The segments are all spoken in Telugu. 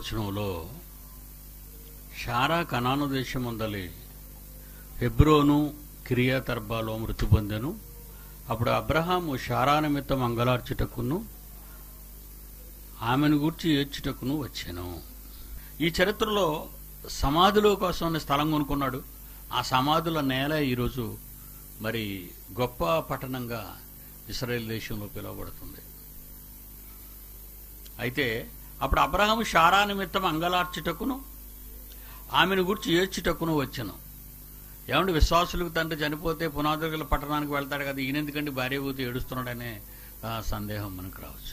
వచనంలో షారా కనాను దేశమందలి హెబ్రోను కిరియా తర్బాలో మృతి పొందెను అప్పుడు అబ్రహాము షారా నిమిత్తం అంగలార్చుటకును ఆమెను గూర్చి ఏడ్చుటకును వచ్చాను ఈ చరిత్రలో సమాధుల కోసం స్థలం కొనుక్కున్నాడు ఆ సమాధుల నేల ఈరోజు మరి గొప్ప పట్టణంగా ఇస్రాయేల్ దేశంలో పిలువబడుతుంది అయితే అప్పుడు అబ్రహాము షారా నిమిత్తం అంగలార్చుటకును ఆమెను గురించి ఏడ్చుటకును వచ్చను ఏమంటే విశ్వాసులకు తండ్రి చనిపోతే పునాదుల పట్టణానికి వెళ్తాడు కదా ఈయన ఎందుకంటే భార్య పోతే ఏడుస్తున్నాడనే ఆ, సందేహం మనకు రావచ్చు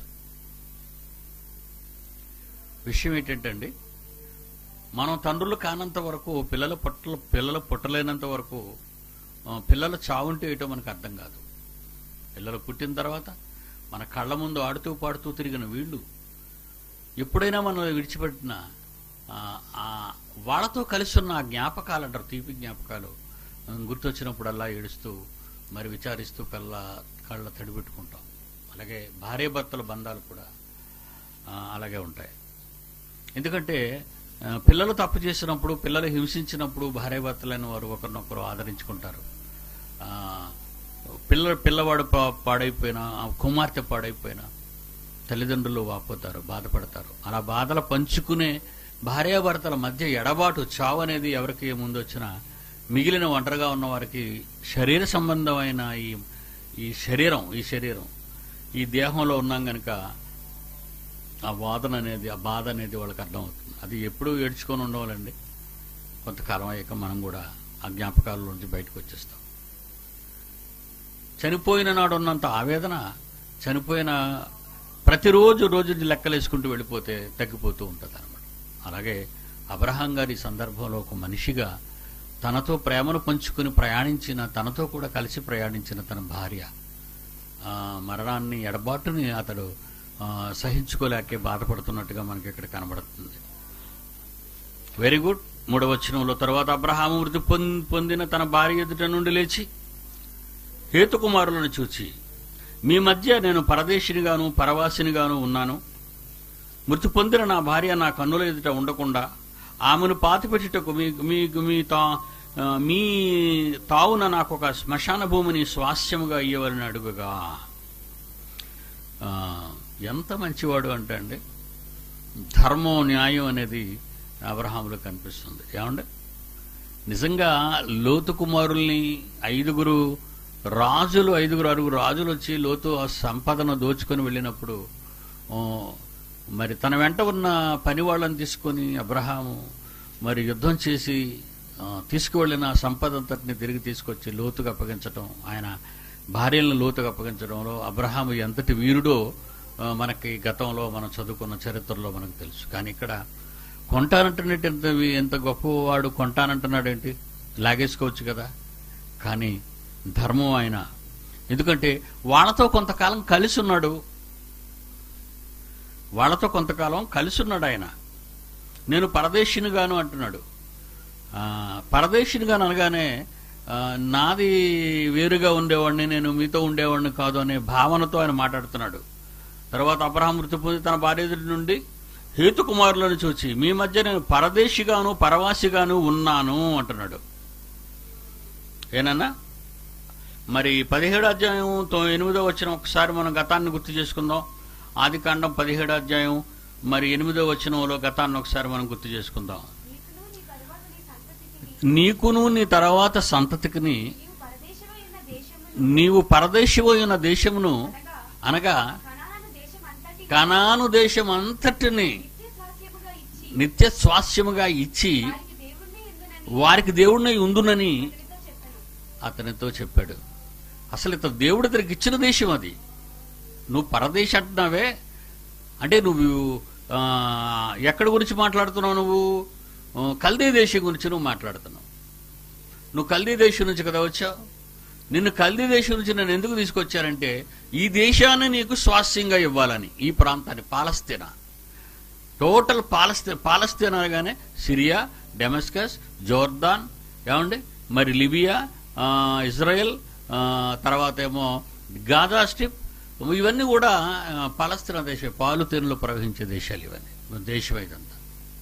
విషయం ఏంటంటే మనం తండ్రులు కానంత వరకు పిల్లల పుట్టల పిల్లలు పుట్టలేనంత వరకు ఆ, పిల్లల చావుంటే ఏటో మనకు అర్థం కాదు పిల్లలు పుట్టిన తర్వాత మన కళ్ళ ముందు ఆడుతూ పాడుతూ తిరిగిన వీళ్ళు ఎప్పుడైనా మనం విడిచిపెట్టిన ఆ, ఆ వాళ్ళతో కలిసి ఉన్న ఆ జ్ఞాపకాలు అంటారు తీపి జ్ఞాపకాలు ఆ, గుర్తొచ్చినప్పుడల్లా ఏడుస్తూ మరి విచారిస్తూ కళ్ళ కళ్ళ తడిపెట్టుకుంటాం అలాగే భార్యాభర్తల బంధాలు కూడా ఆ, అలాగే ఉంటాయి ఎందుకంటే ఆ, పిల్లలు తప్పు చేసినప్పుడు పిల్లలు హింసించినప్పుడు భార్యాభర్తలైన వారు ఒకరినొకరు ఆదరించుకుంటారు ఆ, పిల్ల పిల్లవాడు పా- పాడైపోయినా ఆ కుమార్తె పాడైపోయినా తల్లిదండ్రులు వాపోతారు బాధపడతారు అలా బాధలు పంచుకునే భార్యాభర్తల మధ్య ఎడబాటు చావు అనేది ఎవరికి ముందు వచ్చినా మిగిలిన ఒంటరిగా ఉన్న వారికి శరీర సంబంధమైన ఈ ఈ శరీరం ఈ శరీరం ఈ దేహంలో ఉన్నాం గనుక ఆ వాదన అనేది ఆ బాధ అనేది వాళ్ళకి అర్థమవుతుంది అది ఎప్పుడు ఏడ్చుకొని ఉండవాలండి కొంతకాలం అయ్యాక మనం కూడా ఆ జ్ఞాపకాల నుంచి బయటకు వచ్చేస్తాం చనిపోయిన నాడు ఉన్నంత ఆవేదన చనిపోయిన ప్రతిరోజు రోజు లెక్కలేసుకుంటూ వెళ్ళిపోతే తగ్గిపోతూ ఉంటుంది అనమాట అలాగే అబ్రహాం గారి సందర్భంలో ఒక మనిషిగా తనతో ప్రేమను పంచుకుని ప్రయాణించిన తనతో కూడా కలిసి ప్రయాణించిన తన భార్య ఆ, మరణాన్ని ఎడబాటుని అతడు ఆ, సహించుకోలేకే బాధపడుతున్నట్టుగా మనకి ఇక్కడ కనబడుతుంది వెరీ గుడ్ మూడవ వచనంలో తర్వాత అబ్రహాము మృతి పొంది- పొందిన తన భార్య ఎదుట నుండి లేచి హేతుకుమారులను చూచి మీ మధ్య నేను పరదేశినిగాను పరవాసినిగాను ఉన్నాను మృతి పొందిన నా భార్య నా కన్నుల ఎదుట ఉండకుండా ఆమెను పాతిపెట్టుటకు మీ మీకు మీ తా ఆ, మీ తావున నాకు ఒక శ్మశాన భూమిని స్వాస్యముగా ఇయ్యవలని అడుగుగా ఆ, ఎంత మంచివాడు అంటే అండి ధర్మం న్యాయం అనేది అబ్రహాములో కనిపిస్తుంది ఏమండి నిజంగా లోతు కుమారుల్ని ఐదుగురు రాజులు ఐదుగురు అరుగురు రాజులు వచ్చి లోతు ఆ సంపదను దోచుకొని వెళ్ళినప్పుడు ఓ, మరి తన వెంట ఉన్న పని వాళ్ళని తీసుకొని అబ్రహాము మరి యుద్ధం చేసి ఆ, తీసుకువెళ్ళిన ఆ సంపద అంతటిని తిరిగి తీసుకొచ్చి లోతుగా అప్పగించడం ఆయన భార్యలను లోతుగా అప్పగించడంలో అబ్రహాము ఎంతటి వీరుడో ఆ, మనకి గతంలో మనం చదువుకున్న చరిత్రలో మనకు తెలుసు కానీ ఇక్కడ కొంటానంటున్నట్టు ఎంత ఎంత గొప్పవాడు కొంటానంటున్నాడేంటి లాగేసుకోవచ్చు కదా కానీ ధర్మం ఆయన ఎందుకంటే వాళ్ళతో కొంతకాలం కలిసి ఉన్నాడు వాళ్ళతో కొంతకాలం కలిసి ఉన్నాడు ఆయన నేను పరదేశినిగాను అంటున్నాడు ఆ, పరదేశినిగాను అనగానే ఆ, నాది వేరుగా ఉండేవాడిని నేను మీతో ఉండేవాడిని కాదు అనే భావనతో ఆయన మాట్లాడుతున్నాడు తర్వాత అబ్రహాం మృతి పొంది తన భార్య ఎదుటి నుండి హేతుకుమారులను చూచి మీ మధ్య నేను పరదేశిగాను పరవాసిగాను ఉన్నాను అంటున్నాడు ఏనన్నా మరి పదిహేడు అధ్యాయం తో- ఎనిమిదో వచ్చిన ఒకసారి మనం గతాన్ని గుర్తు చేసుకుందాం ఆది కాండం పదిహేడు అధ్యాయం మరి ఎనిమిదో వచనంలో గతాన్ని ఒకసారి మనం గుర్తు చేసుకుందాం నీకును నీ తరువాత నీ సంతతికిని నీకును నీ తర్వాత సంతతికిని నీవు పరదేశమై ఉన్న దేశమును నీవు పరదేశమైన దేశమును అనగా అనగా కనాను దేశం అంతటికి కనాను దేశం అంతటిని నిత్య స్వాస్యముగా ఇచ్చి నిత్య స్వాస్యముగా ఇచ్చి వారికి దేవుణ్ణి ఎందునని వారికి దేవుడిని ఉందునని అతనితో చెప్పాను అతనితో చెప్పాడు అసలు ఇతను దేవుడి దగ్గరికి ఇచ్చిన దేశం అది నువ్వు పరదేశ అంటున్నావే అంటే నువ్వు ఆ, ఎక్కడి గురించి మాట్లాడుతున్నావు నువ్వు ఆ, కల్దీ దేశం గురించి నువ్వు మాట్లాడుతున్నావు నువ్వు కల్దీ దేశం నుంచి కదా వచ్చావు నిన్ను కల్దీ దేశం నుంచి నేను ఎందుకు తీసుకొచ్చానంటే ఈ దేశాన్ని నీకు స్వాస్యంగా ఇవ్వాలని ఈ ప్రాంతాన్ని పాలస్తీనా టోటల్ పాలస్తీ పాలస్తీనా అనగానే సిరియా డెమస్కస్ జోర్దాన్ ఏమండి మరి లిబియా ఆ, ఇజ్రాయెల్ ఆ, తర్వాత ఏమో గాజా స్ట్రిప్ ఇవన్నీ కూడా ఆ, పాలస్తీనా దేశం పాలు తేనెలు ప్రవహించే దేశాలు ఇవన్నీ దేశం ఇదంతా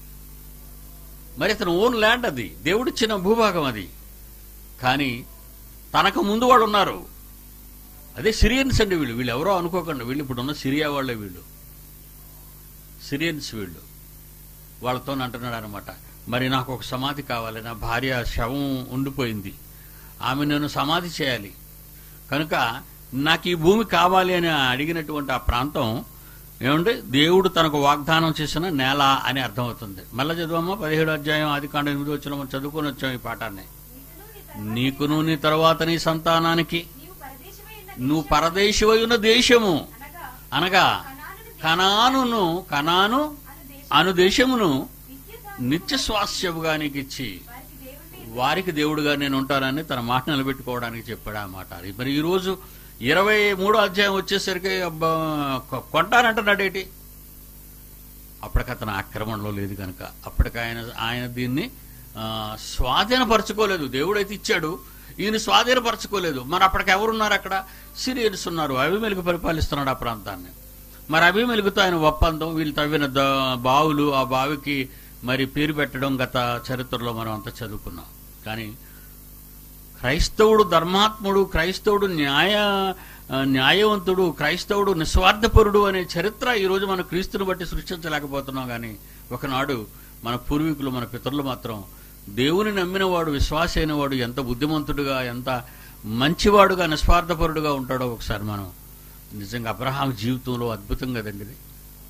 మరి అతను ఓన్ ల్యాండ్ అది దేవుడిచ్చిన భూభాగం అది కానీ తనకు ముందు వాళ్ళు ఉన్నారు అదే సిరియన్స్ అండి వీళ్ళు వీళ్ళు ఎవరో అనుకోకండి వీళ్ళు ఇప్పుడున్న సిరియా వాళ్ళే వీళ్ళు సిరియన్స్ వీళ్ళు వాళ్ళతో అంటున్నాడు అనమాట మరి నాకు ఒక సమాధి కావాలి నా భార్య శవం ఉండిపోయింది ఆమె నేను సమాధి చేయాలి కనుక నాకు ఈ భూమి కావాలి అని అడిగినటువంటి ఆ ప్రాంతం ఏమంటే దేవుడు తనకు వాగ్దానం చేసిన నేల అని అర్థమవుతుంది మళ్ళా చదువమ్మా పదిహేడు అధ్యాయం ఆది కాండ ఎనిమిది వచ్చిన మనం చదువుకొని వచ్చాం ఈ పాఠాన్ని నీకును నీ తరువాత నీకును నీ తర్వాత నీ సంతానానికి నీవు పరదేశమై ఉన్న నువ్వు పరదేశమై ఉన్న దేశము అనగా అనగా కనానును కనానును కనాను అను దేశం అను దేశమును నిత్య నిత్య స్వాస్యముగా నీకు ఇచ్చి వారికి దేవుడే వారికి దేవుడుగా నేను ఉంటానని తన మాట నిలబెట్టుకోవడానికి చెప్పాడు ఆ మాట అది మరి ఈ రోజు ఇరవై మూడో అధ్యాయం వచ్చేసరికి అబ్బా, కొ- కొంటానంటున్నాడేటి అప్పటికి అతను ఆక్రమణలో లేదు కనుక అప్పటికి ఆయన ఆయన దీన్ని ఆ, స్వాధీనపరచుకోలేదు దేవుడైతే ఇచ్చాడు ఈయన స్వాధీనపరచుకోలేదు మరి అప్పటికి ఎవరున్నారు అక్కడ సిరియన్స్ ఉన్నారు అభిమెలుగు పరిపాలిస్తున్నాడు ఆ ప్రాంతాన్ని మరి అభిమెలుగుతో ఆయన ఒప్పందం వీళ్ళు తవ్విన ద- బావులు ఆ బావికి మరి పేరు పెట్టడం గత చరిత్రలో మనం అంతా చదువుకున్నాం కానీ క్రైస్తవుడు ధర్మాత్ముడు క్రైస్తవుడు న్యాయ ఆ, న్యాయవంతుడు క్రైస్తవుడు నిస్వార్థపరుడు అనే చరిత్ర ఈ రోజు మన క్రీస్తుని బట్టి సృష్టించలేకపోతున్నాం కానీ ఒకనాడు మన పూర్వీకులు మన పితరులు మాత్రం దేవుని నమ్మినవాడు విశ్వాస అయినవాడు ఎంత బుద్ధిమంతుడుగా ఎంత మంచివాడుగా నిస్వార్థపరుడుగా ఉంటాడో ఒకసారి మనం నిజంగా అబ్రహాం జీవితంలో అద్భుతం కదండి ఇది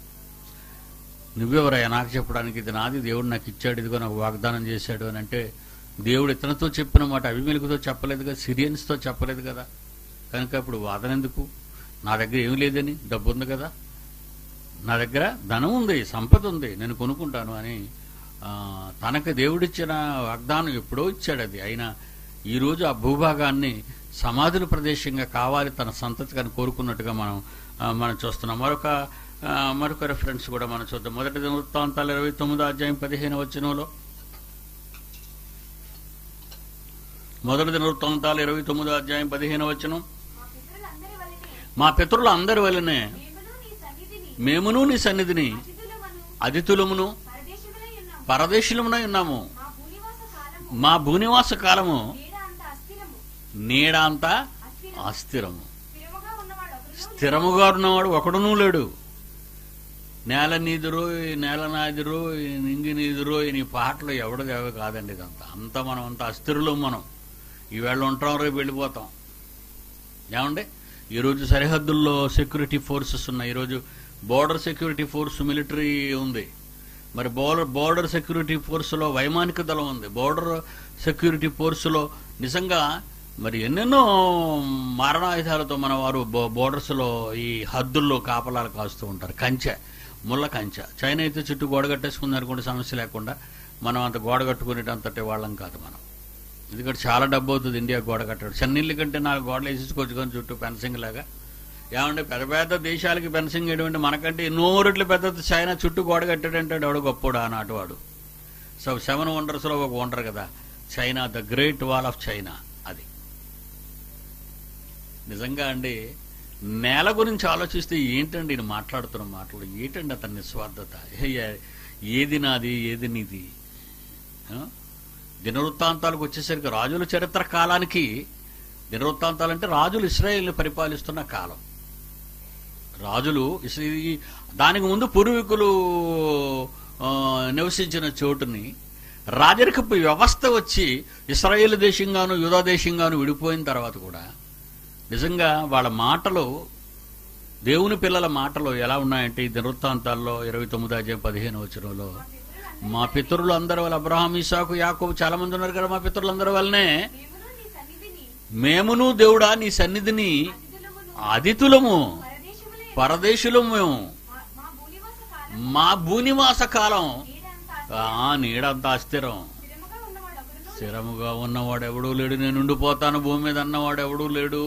నువ్వెవరయ్యా నాకు చెప్పడానికి ఇది నాది దేవుడు నాకు ఇచ్చాడు ఇదిగో నాకు వాగ్దానం చేశాడు అని అంటే దేవుడు ఇతనితో చెప్పిన మాట అభిమెలుగుతో చెప్పలేదు కదా సిరియన్స్తో చెప్పలేదు కదా కనుక ఇప్పుడు వాదన ఎందుకు నా దగ్గర ఏమి లేదని డబ్బు ఉంది కదా నా దగ్గర ధనం ఉంది సంపద ఉంది నేను కొనుక్కుంటాను అని ఆ, తనకు దేవుడిచ్చిన వాగ్దానం ఎప్పుడో ఇచ్చాడు అది అయినా ఈరోజు ఆ భూభాగాన్ని సమాధుల ప్రదేశంగా కావాలి తన సంతతికి అని కోరుకున్నట్టుగా మనం ఆ, మనం చూస్తున్నాం మరొక ఆ, మరొక రెఫరెన్స్ కూడా మనం చూద్దాం మొదటి వృత్తాంతాలు ఇరవై తొమ్మిదో అధ్యాయం పదిహేను వచనంలో మొదటి దినవృత్తాంతాలు ఇరవై తొమ్మిదో అధ్యాయం పదిహేను వచనం మా పితరులందరి వలనే మా పితరులు అందరి వలనే మేమును నీ సన్నిధిని మేమును నీ సన్నిధిని అతిథులమను అతిథులమును పరదేశములై ఉన్నాము పరదేశులమునై ఉన్నాము మా భూనివాస కాలము మా భూనివాస కాలము నేడ అంత అస్థిరము నీడంతా అస్థిరము అస్థిరము స్థిరముగా ఉన్నవాడు ఒకడును స్థిరముగా ఉన్నవాడు ఒకడునూ లేడు నేల నీదురో ఈ నేల నాదిరో ఈ నింగి నీదురో ఈ నీ పాటలు ఎవడు దేవ కాదండి ఇదంతా అంతా మనం అంతా అస్థిరులు మనం ఈవేళ ఉంటాం రేపు వెళ్ళిపోతాం ఏమండి ఈరోజు సరిహద్దుల్లో సెక్యూరిటీ ఫోర్సెస్ ఉన్నాయి ఈరోజు బోర్డర్ సెక్యూరిటీ ఫోర్స్ మిలిటరీ ఉంది మరి బోర్డర్ బోర్డర్ సెక్యూరిటీ ఫోర్సులో వైమానిక దళం ఉంది బోర్డర్ సెక్యూరిటీ ఫోర్సులో నిజంగా మరి ఎన్నెన్నో మారణాయుధాలతో మన వారు బో- బోర్డర్స్లో ఈ హద్దుల్లో కాపలాలు కాస్తూ ఉంటారు కంచె ముళ్ళ కంచె చైనా అయితే చుట్టూ గోడ కట్టేసుకుంది అనుకుంటే సమస్య లేకుండా మనం అంత గోడ కట్టుకునేటంతటి వాళ్ళం కాదు మనం ఎందుకంటే చాలా డబ్బు అవుతుంది ఇండియా గోడ కట్టడం చెన్నీళ్ళ కంటే నాలుగు గోడలు వేసేసుకొచ్చుకొని చుట్టూ ఫెన్సింగ్ లాగా ఏమంటే పెద్ద పెద్ద దేశాలకి ఫెన్సింగ్ వేయడం మనకంటే ఎన్నో రెట్లు పెద్ద చైనా చుట్టూ గోడ కట్టాడంటే ఎవడు గొప్పోడు ఆనాటి వాడు సో సెవెన్ వండర్స్లో ఒక వండర్ కదా China the great wall of China అది నిజంగా అండి నేల గురించి ఆలోచిస్తే ఏంటండి ఈయన మాట్లాడుతున్న మాటలు ఏంటండి అతని నిస్వార్థత ఏ- ఏది నాది ఏది నీది ఆ? దినవృత్తాంతాలకు వచ్చేసరికి రాజుల చరిత్ర కాలానికి దినవృత్తాంతాలు అంటే రాజులు ఇస్రాయేల్ని పరిపాలిస్తున్న కాలం రాజులు ఇస్- ఈ- దానికి ముందు పూర్వీకులు ఆ, నివసించిన చోటుని రాజరికపు వ్యవస్థ వచ్చి ఇస్రాయేల్ దేశంగాను యూదా దేశంగాను విడిపోయిన తర్వాత కూడా నిజంగా వాళ్ళ మాటలు దేవుని పిల్లల మాటలు ఎలా ఉన్నాయంటే ఈ దినవృత్తాంతాల్లో ఇరవై తొమ్మిది అధ్యాయం పదిహేను వచనంలో మా పితరులు అందరి వల్ల అబ్రహాం ఇసాకు యాకోబు చాలా మంది ఉన్నారు కదా మా పితరులందరి వల్లనే మేమును నీ సన్నిధిని మేమును దేవుడా నీ సన్నిధిని అతిథులమును అదితులము పరదేశములై పరదేశులము మేము మా- మా భూనివాస కాలం మా భూనివాస కాలం నేడంత ఆ నీడంతా అస్థిరం స్థిరముగా ఉన్నవాడు ఒకడును స్థిరముగా ఉన్నవాడు ఎవడూ లేడు నేను ఉండిపోతాను భూమి మీద అన్నవాడు ఎవడూ లేడు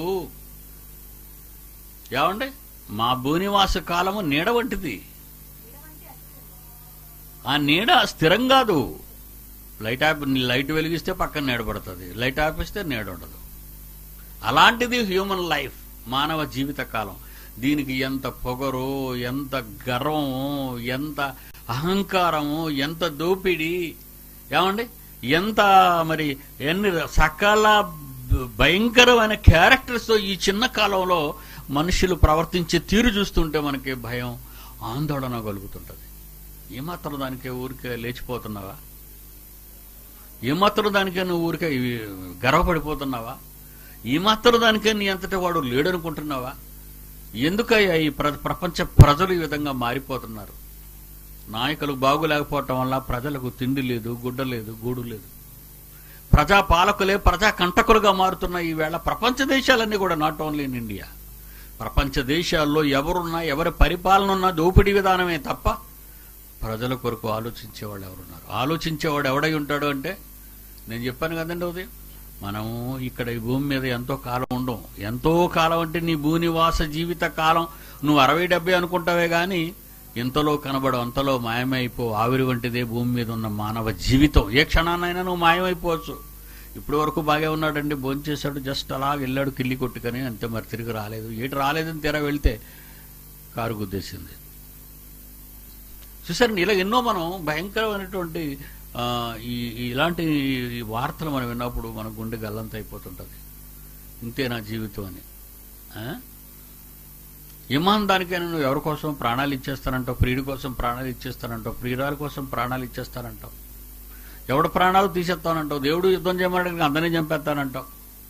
ఏమండి మా భూనివాస కాలము నీడ వంటిది నీడవంటి అస్థిరము. ఆ నీడ స్థిరం కాదు లైట్ ఆపి లైట్ వెలిగిస్తే పక్కన నీడ పడుతుంది లైట్ ఆపిస్తే నీడ ఉండదు అలాంటిది హ్యూమన్ లైఫ్ మానవ జీవిత కాలం దీనికి ఎంత పొగరు ఎంత గర్వము ఎంత అహంకారము ఎంత దోపిడి ఏమండి ఎంత మరి ఎన్ని సకల భ- భయంకరమైన క్యారెక్టర్స్ తో ఈ చిన్న కాలంలో మనుషులు ప్రవర్తించే తీరు చూస్తుంటే మనకి భయం ఆందోళన కలుగుతుంటది ఏమాత్రం దానికి ఊరికే లేచిపోతున్నావా ఏమాత్రం దానికే నువ్వు ఊరికే ఇవి గర్వపడిపోతున్నావా ఏమాత్రం దానికే నీ అంతటి వాడు లేడనుకుంటున్నావా ఎందుకయ్యా ఈ ప్ర ప్రపంచ ప్రజలు ఈ విధంగా మారిపోతున్నారు నాయకులు బాగులేకపోవటం వల్ల ప్రజలకు తిండి లేదు గుడ్డ లేదు గూడు లేదు ప్రజా పాలకులే ప్రజా కంటకులుగా మారుతున్న ఈ వేళ ప్రపంచ దేశాలన్నీ కూడా నాట్ ఓన్లీ ఇన్ ఇండియా ప్రపంచ దేశాల్లో ఎవరున్నా ఎవరి పరిపాలన ఉన్నా దోపిడీ విధానమే తప్ప ప్రజల కొరకు ఆలోచించేవాళ్ళు ఎవరున్నారు ఆలోచించేవాడు ఎవడై ఉంటాడు అంటే నేను చెప్పాను కదండి ఉదయం మనము ఇక్కడ ఈ భూమి మీద ఎంతో కాలం ఉండం ఎంతో కాలం అంటే నీ భూనివాస జీవిత కాలం నువ్వు అరవై డెబ్బై అనుకుంటావే గాని ఇంతలో కనబడు అంతలో మాయమైపో ఆవిరి వంటిదే భూమి మీద ఉన్న మానవ జీవితం ఏ క్షణాన్నైనా నువ్వు మాయమైపోవచ్చు ఇప్పటి వరకు బాగా ఉన్నాడండి భోంచేశాడు జస్ట్ అలా వెళ్ళాడు కిల్లి కొట్టుకొని అంతే మరి తిరిగి రాలేదు ఏటి రాలేదని తీరా వెళ్తే కారు గుద్దేసింది చూసారండి ఇలా ఎన్నో మనం భయంకరమైనటువంటి ఆ, ఈ ఈ ఇలాంటి ఈ వార్తలు మనం విన్నప్పుడు మన గుండె గల్లంత అయిపోతుంటది ఇంతే నా జీవితం అని ఆ? ఇమాన్ దానికైనా నువ్వు ఎవరి కోసం ప్రాణాలు ఇచ్చేస్తానంటావు ప్రియుడి కోసం ప్రాణాలు ఇచ్చేస్తానంటావు ప్రియురాల కోసం ప్రాణాలు ఇచ్చేస్తానంటావు ఎవడు ప్రాణాలు తీసేస్తానంటావు దేవుడు యుద్ధం చేయమని అందరినీ చంపేస్తానంటావు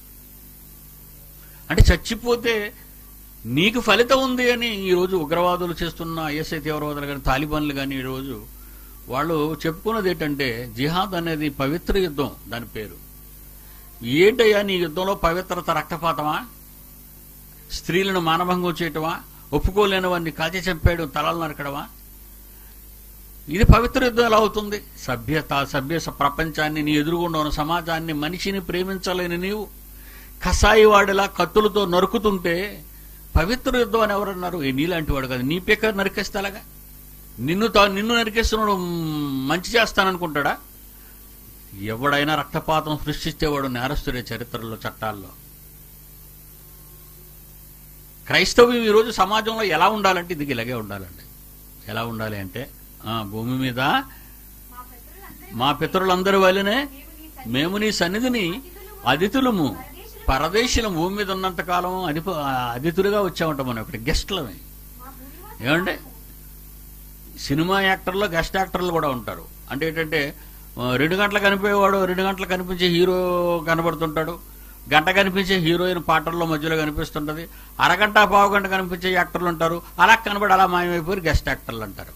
అంటే చచ్చిపోతే నీకు ఫలితం ఉంది అని ఈరోజు ఉగ్రవాదులు చేస్తున్న ఐఎస్ఐ తీవ్రవాదులు కానీ తాలిబాన్లు కానీ ఈరోజు వాళ్ళు చెప్పుకున్నది ఏంటంటే జిహాద్ అనేది పవిత్ర యుద్ధం దాని పేరు ఏంటయ్యా నీ యుద్ధంలో పవిత్రత రక్తపాతమా స్త్రీలను మానభంగం చేయటమా ఒప్పుకోలేని వాడిని కాల్చి చంపేయడం తలలు నరకడమా ఇది పవిత్ర యుద్ధం ఎలా అవుతుంది సభ్యత సభ్య స- ప్రపంచాన్ని నీ ఎదురుగుండా ఉన్న సమాజాన్ని మనిషిని ప్రేమించలేని నీవు కసాయి వాడిలా కత్తులతో నరుకుతుంటే పవిత్ర యుద్ధం అని ఎవరన్నారు ఏ నీలాంటి వాడు కాదు నీ పిక్క నరికేస్తే అలాగా నిన్ను తా- నిన్ను నరికేస్తున్నాడు మ్, మంచి చేస్తాననుకుంటాడా ఎవడైనా రక్తపాతం సృష్టిస్తేవాడు నేరస్తుడే చరిత్రలో చట్టాల్లో క్రైస్తవ్యం ఈరోజు సమాజంలో ఎలా ఉండాలంటే ఇది ఇలాగే ఉండాలండి ఎలా ఉండాలి అంటే ఆ, భూమి మీద మా పితరులందరి మా పితరులందరి వల్లనే మేము నీ మేము నీ సన్నిధిని అతిథులము పరదేశులం భూమి మీద ఉన్నంత కాలం అధిప అతిథులుగా వచ్చామంట మనం ఇక్కడ గెస్ట్లమే మా భూనివాస ఏమంటే సినిమా యాక్టర్లో గెస్ట్ యాక్టర్లు కూడా ఉంటారు అంటే ఏంటంటే ఆ, రెండు గంటలు కనిపోయేవాడు రెండు గంటలు కనిపించే హీరో కనబడుతుంటాడు గంట కనిపించే హీరోయిన్ పాటల్లో మధ్యలో కనిపిస్తుంటది అరగంట పావు గంట కనిపించే యాక్టర్లు ఉంటారు అలా కనబడి అలా మాయమైపోయి గెస్ట్ యాక్టర్లు అంటారు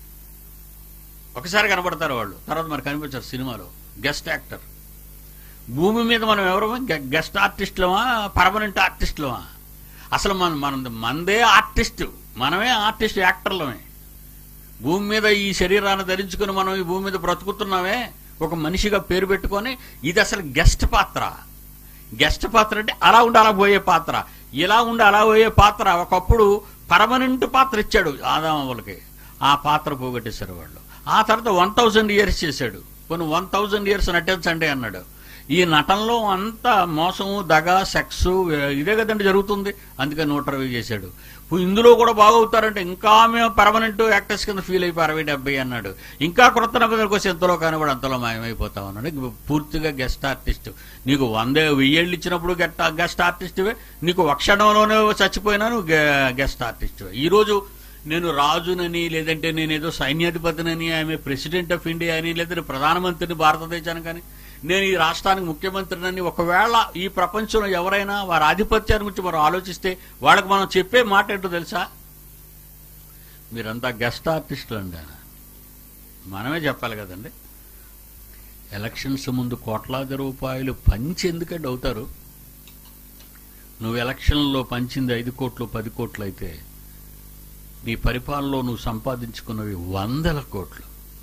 ఒకసారి కనబడతారు వాళ్ళు తర్వాత మరి కనిపించారు సినిమాలో గెస్ట్ యాక్టర్ భూమి మీద మనం ఎవరు గెస్ట్ ఆర్టిస్టులమా పర్మనెంట్ ఆర్టిస్టులమా అసలు మన మన మందే ఆర్టిస్ట్ మనమే ఆర్టిస్ట్ యాక్టర్లమే భూమి మీద ఈ శరీరాన్ని ధరించుకుని మనం ఈ భూమి మీద బ్రతుకుతున్నామే ఒక మనిషిగా పేరు పెట్టుకొని ఇది అసలు గెస్ట్ పాత్ర గెస్ట్ పాత్ర అంటే అలా ఉండి అలా పోయే పాత్ర ఇలా ఉండి అలా పోయే పాత్ర ఒకప్పుడు పర్మనెంట్ పాత్ర ఇచ్చాడు ఆదామవులకి ఆ పాత్ర పోగొట్టేశారు వాళ్ళు ఆ తర్వాత వన్ థౌజండ్ ఇయర్స్ చేశాడు కొన్ని వన్ థౌజండ్ ఇయర్స్ నటించండి అన్నాడు ఈ నటనలో అంతా మోసము దగ సెక్స్ ఇదే కదండి జరుగుతుంది అందుకని నూట అరవై చేశాడు ఇప్పుడు ఇందులో కూడా బాగవుతారంటే ఇంకా మేము పర్మనెంట్ యాక్టర్స్ కింద ఫీల్ అయిపోయి అరవై డెబ్బై అన్నాడు ఇంకా కొత్త నిబంధనలకు వచ్చి ఎంతలో కానీ కూడా అంతలో మాయమైపోతా ఉన్నాడు ఇంక పూర్తిగా గెస్ట్ ఆర్టిస్ట్ నీకు వంద వెయ్యేళ్ళు ఇచ్చినప్పుడు గెట్ గెస్ట్ ఆర్టిస్ట్వే నీకు ఒక క్షణంలోనే చచ్చిపోయినా నువ్వు గె- గెస్ట్ ఆర్టిస్ట్వే ఈ రోజు నేను రాజునని లేదంటే నేను ఏదో సైన్యాధిపతినని ఆమె ప్రెసిడెంట్ ఆఫ్ ఇండియా అని లేదంటే ప్రధానమంత్రిని భారతదేశానికి కానీ నేను ఈ రాష్ట్రానికి ముఖ్యమంత్రినని ఒకవేళ ఈ ప్రపంచంలో ఎవరైనా వారి ఆధిపత్యాన్ని గురించి మనం ఆలోచిస్తే వాళ్ళకి మనం చెప్పే మాట ఏంటో తెలుసా మీరంతా గెస్ట్ ఆర్టిస్టులు అండి మనమే చెప్పాలి కదండి ఎలక్షన్స్ ముందు కోట్లాది రూపాయలు పంచి ఎందుకంటే అవుతారు నువ్వు ఎలక్షన్లో పంచింది ఐదు కోట్లు పది కోట్లు అయితే నీ పరిపాలనలో నువ్వు సంపాదించుకున్నవి వందల కోట్లు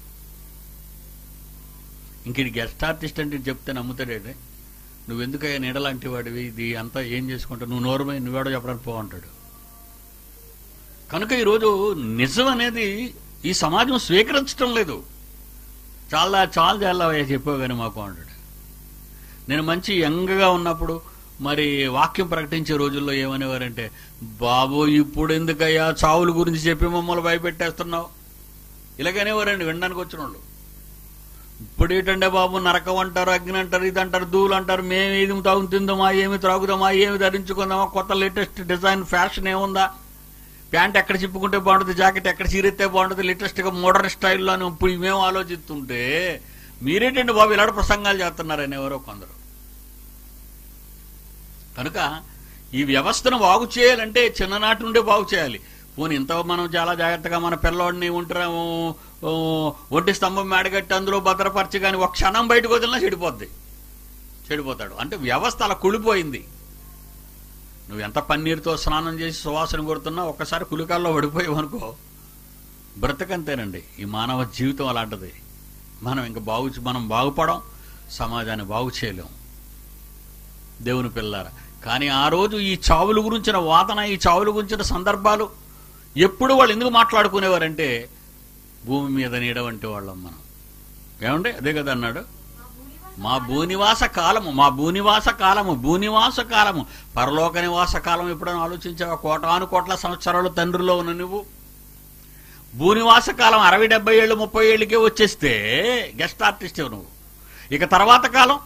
ఇంక ఇది గెస్ట్ ఆర్టిస్ట్ అంటే చెప్తే నమ్ముతాడే నువ్వెందుకయ్యా నీడలాంటి వాడివి ఇది అంతా ఏం చేసుకుంటావు నువ్వు నోరుమై నువ్వేడో చెప్పడానికి పో అంటాడు కనుక ఈరోజు నిజం అనేది ఈ సమాజం స్వీకరించడం లేదు చాలా చాలా చాలా చెప్పావు కానీ మాకు అంటాడు నేను మంచి యంగ్గా ఉన్నప్పుడు మరి వాక్యం ప్రకటించే రోజుల్లో ఏమనేవారంటే బాబు ఇప్పుడు ఎందుకయ్యా చావుల గురించి చెప్పి మమ్మల్ని భయపెట్టేస్తున్నావు ఇలాగనేవారండి వినడానికి వచ్చిన వాళ్ళు ఇప్పుడు ఏంటంటే బాబు నరకం అంటారు అగ్ని అంటారు ఇది అంటారు దూలు అంటారు మేము ఏది తాగుతుందామా ఏమి త్రాగుదామా ఏమి ధరించుకుందామా కొత్త లేటెస్ట్ డిజైన్ ఫ్యాషన్ ఏముందా ప్యాంట్ ఎక్కడ చిప్పుకుంటే బాగుంటుంది జాకెట్ ఎక్కడ చీరెత్తే బాగుంటుంది లేటెస్ట్ గా మోడర్న్ స్టైల్లో అని ఇప్పుడు మేము ఆలోచిస్తుంటే మీరేంటండి బాబు ఇలాంటి ప్రసంగాలు చేస్తున్నారని ఎవరో కొందరు కనుక ఈ వ్యవస్థను బాగు చేయాలంటే చిన్ననాటి నుండే బాగు చేయాలి పోనీ ఇంత మనం చాలా జాగ్రత్తగా మన పిల్లోడిని ఒంటరి ఓ, ఒంటి స్తంభం మేడగట్టి అందులో భద్రపరచి కానీ ఒక క్షణం బయటకు వదిలినా చెడిపోద్ది చెడిపోతాడు అంటే వ్యవస్థ అలా కుళ్ళిపోయింది నువ్వు ఎంత పన్నీరుతో స్నానం చేసి సువాసన కొడుతున్నా ఒక్కసారి కులికాల్లో పడిపోయావు అనుకో బ్రతకంతేనండి ఈ మానవ జీవితం అలాంటిది మనం ఇంకా బాగు మనం బాగుపడం సమాజాన్ని బాగు చేయలేం దేవుని పిల్లారా కానీ ఆ రోజు ఈ చావుల గురించిన వాదన ఈ చావుల గురించిన సందర్భాలు ఎప్పుడు వాళ్ళు ఎందుకు మాట్లాడుకునేవారంటే భూమి మీద నీడ వంటి వాళ్ళం మనం ఏమండి అదే కదా అన్నాడు మా భూనివాస మా భూనివాస కాలము మా భూనివాస కాలము భూనివాస కాలము పరలోక నివాస కాలం ఎప్పుడైనా ఆలోచించావా కోటాను కోట్ల సంవత్సరాలు తండ్రిలో ఉన్న నువ్వు భూనివాస కాలం అరవై డెబ్బై ఏళ్ళు ముప్పై ఏళ్ళకే వచ్చేస్తే గెస్ట్ ఆర్టిస్ట్ నువ్వు ఇక తర్వాత కాలం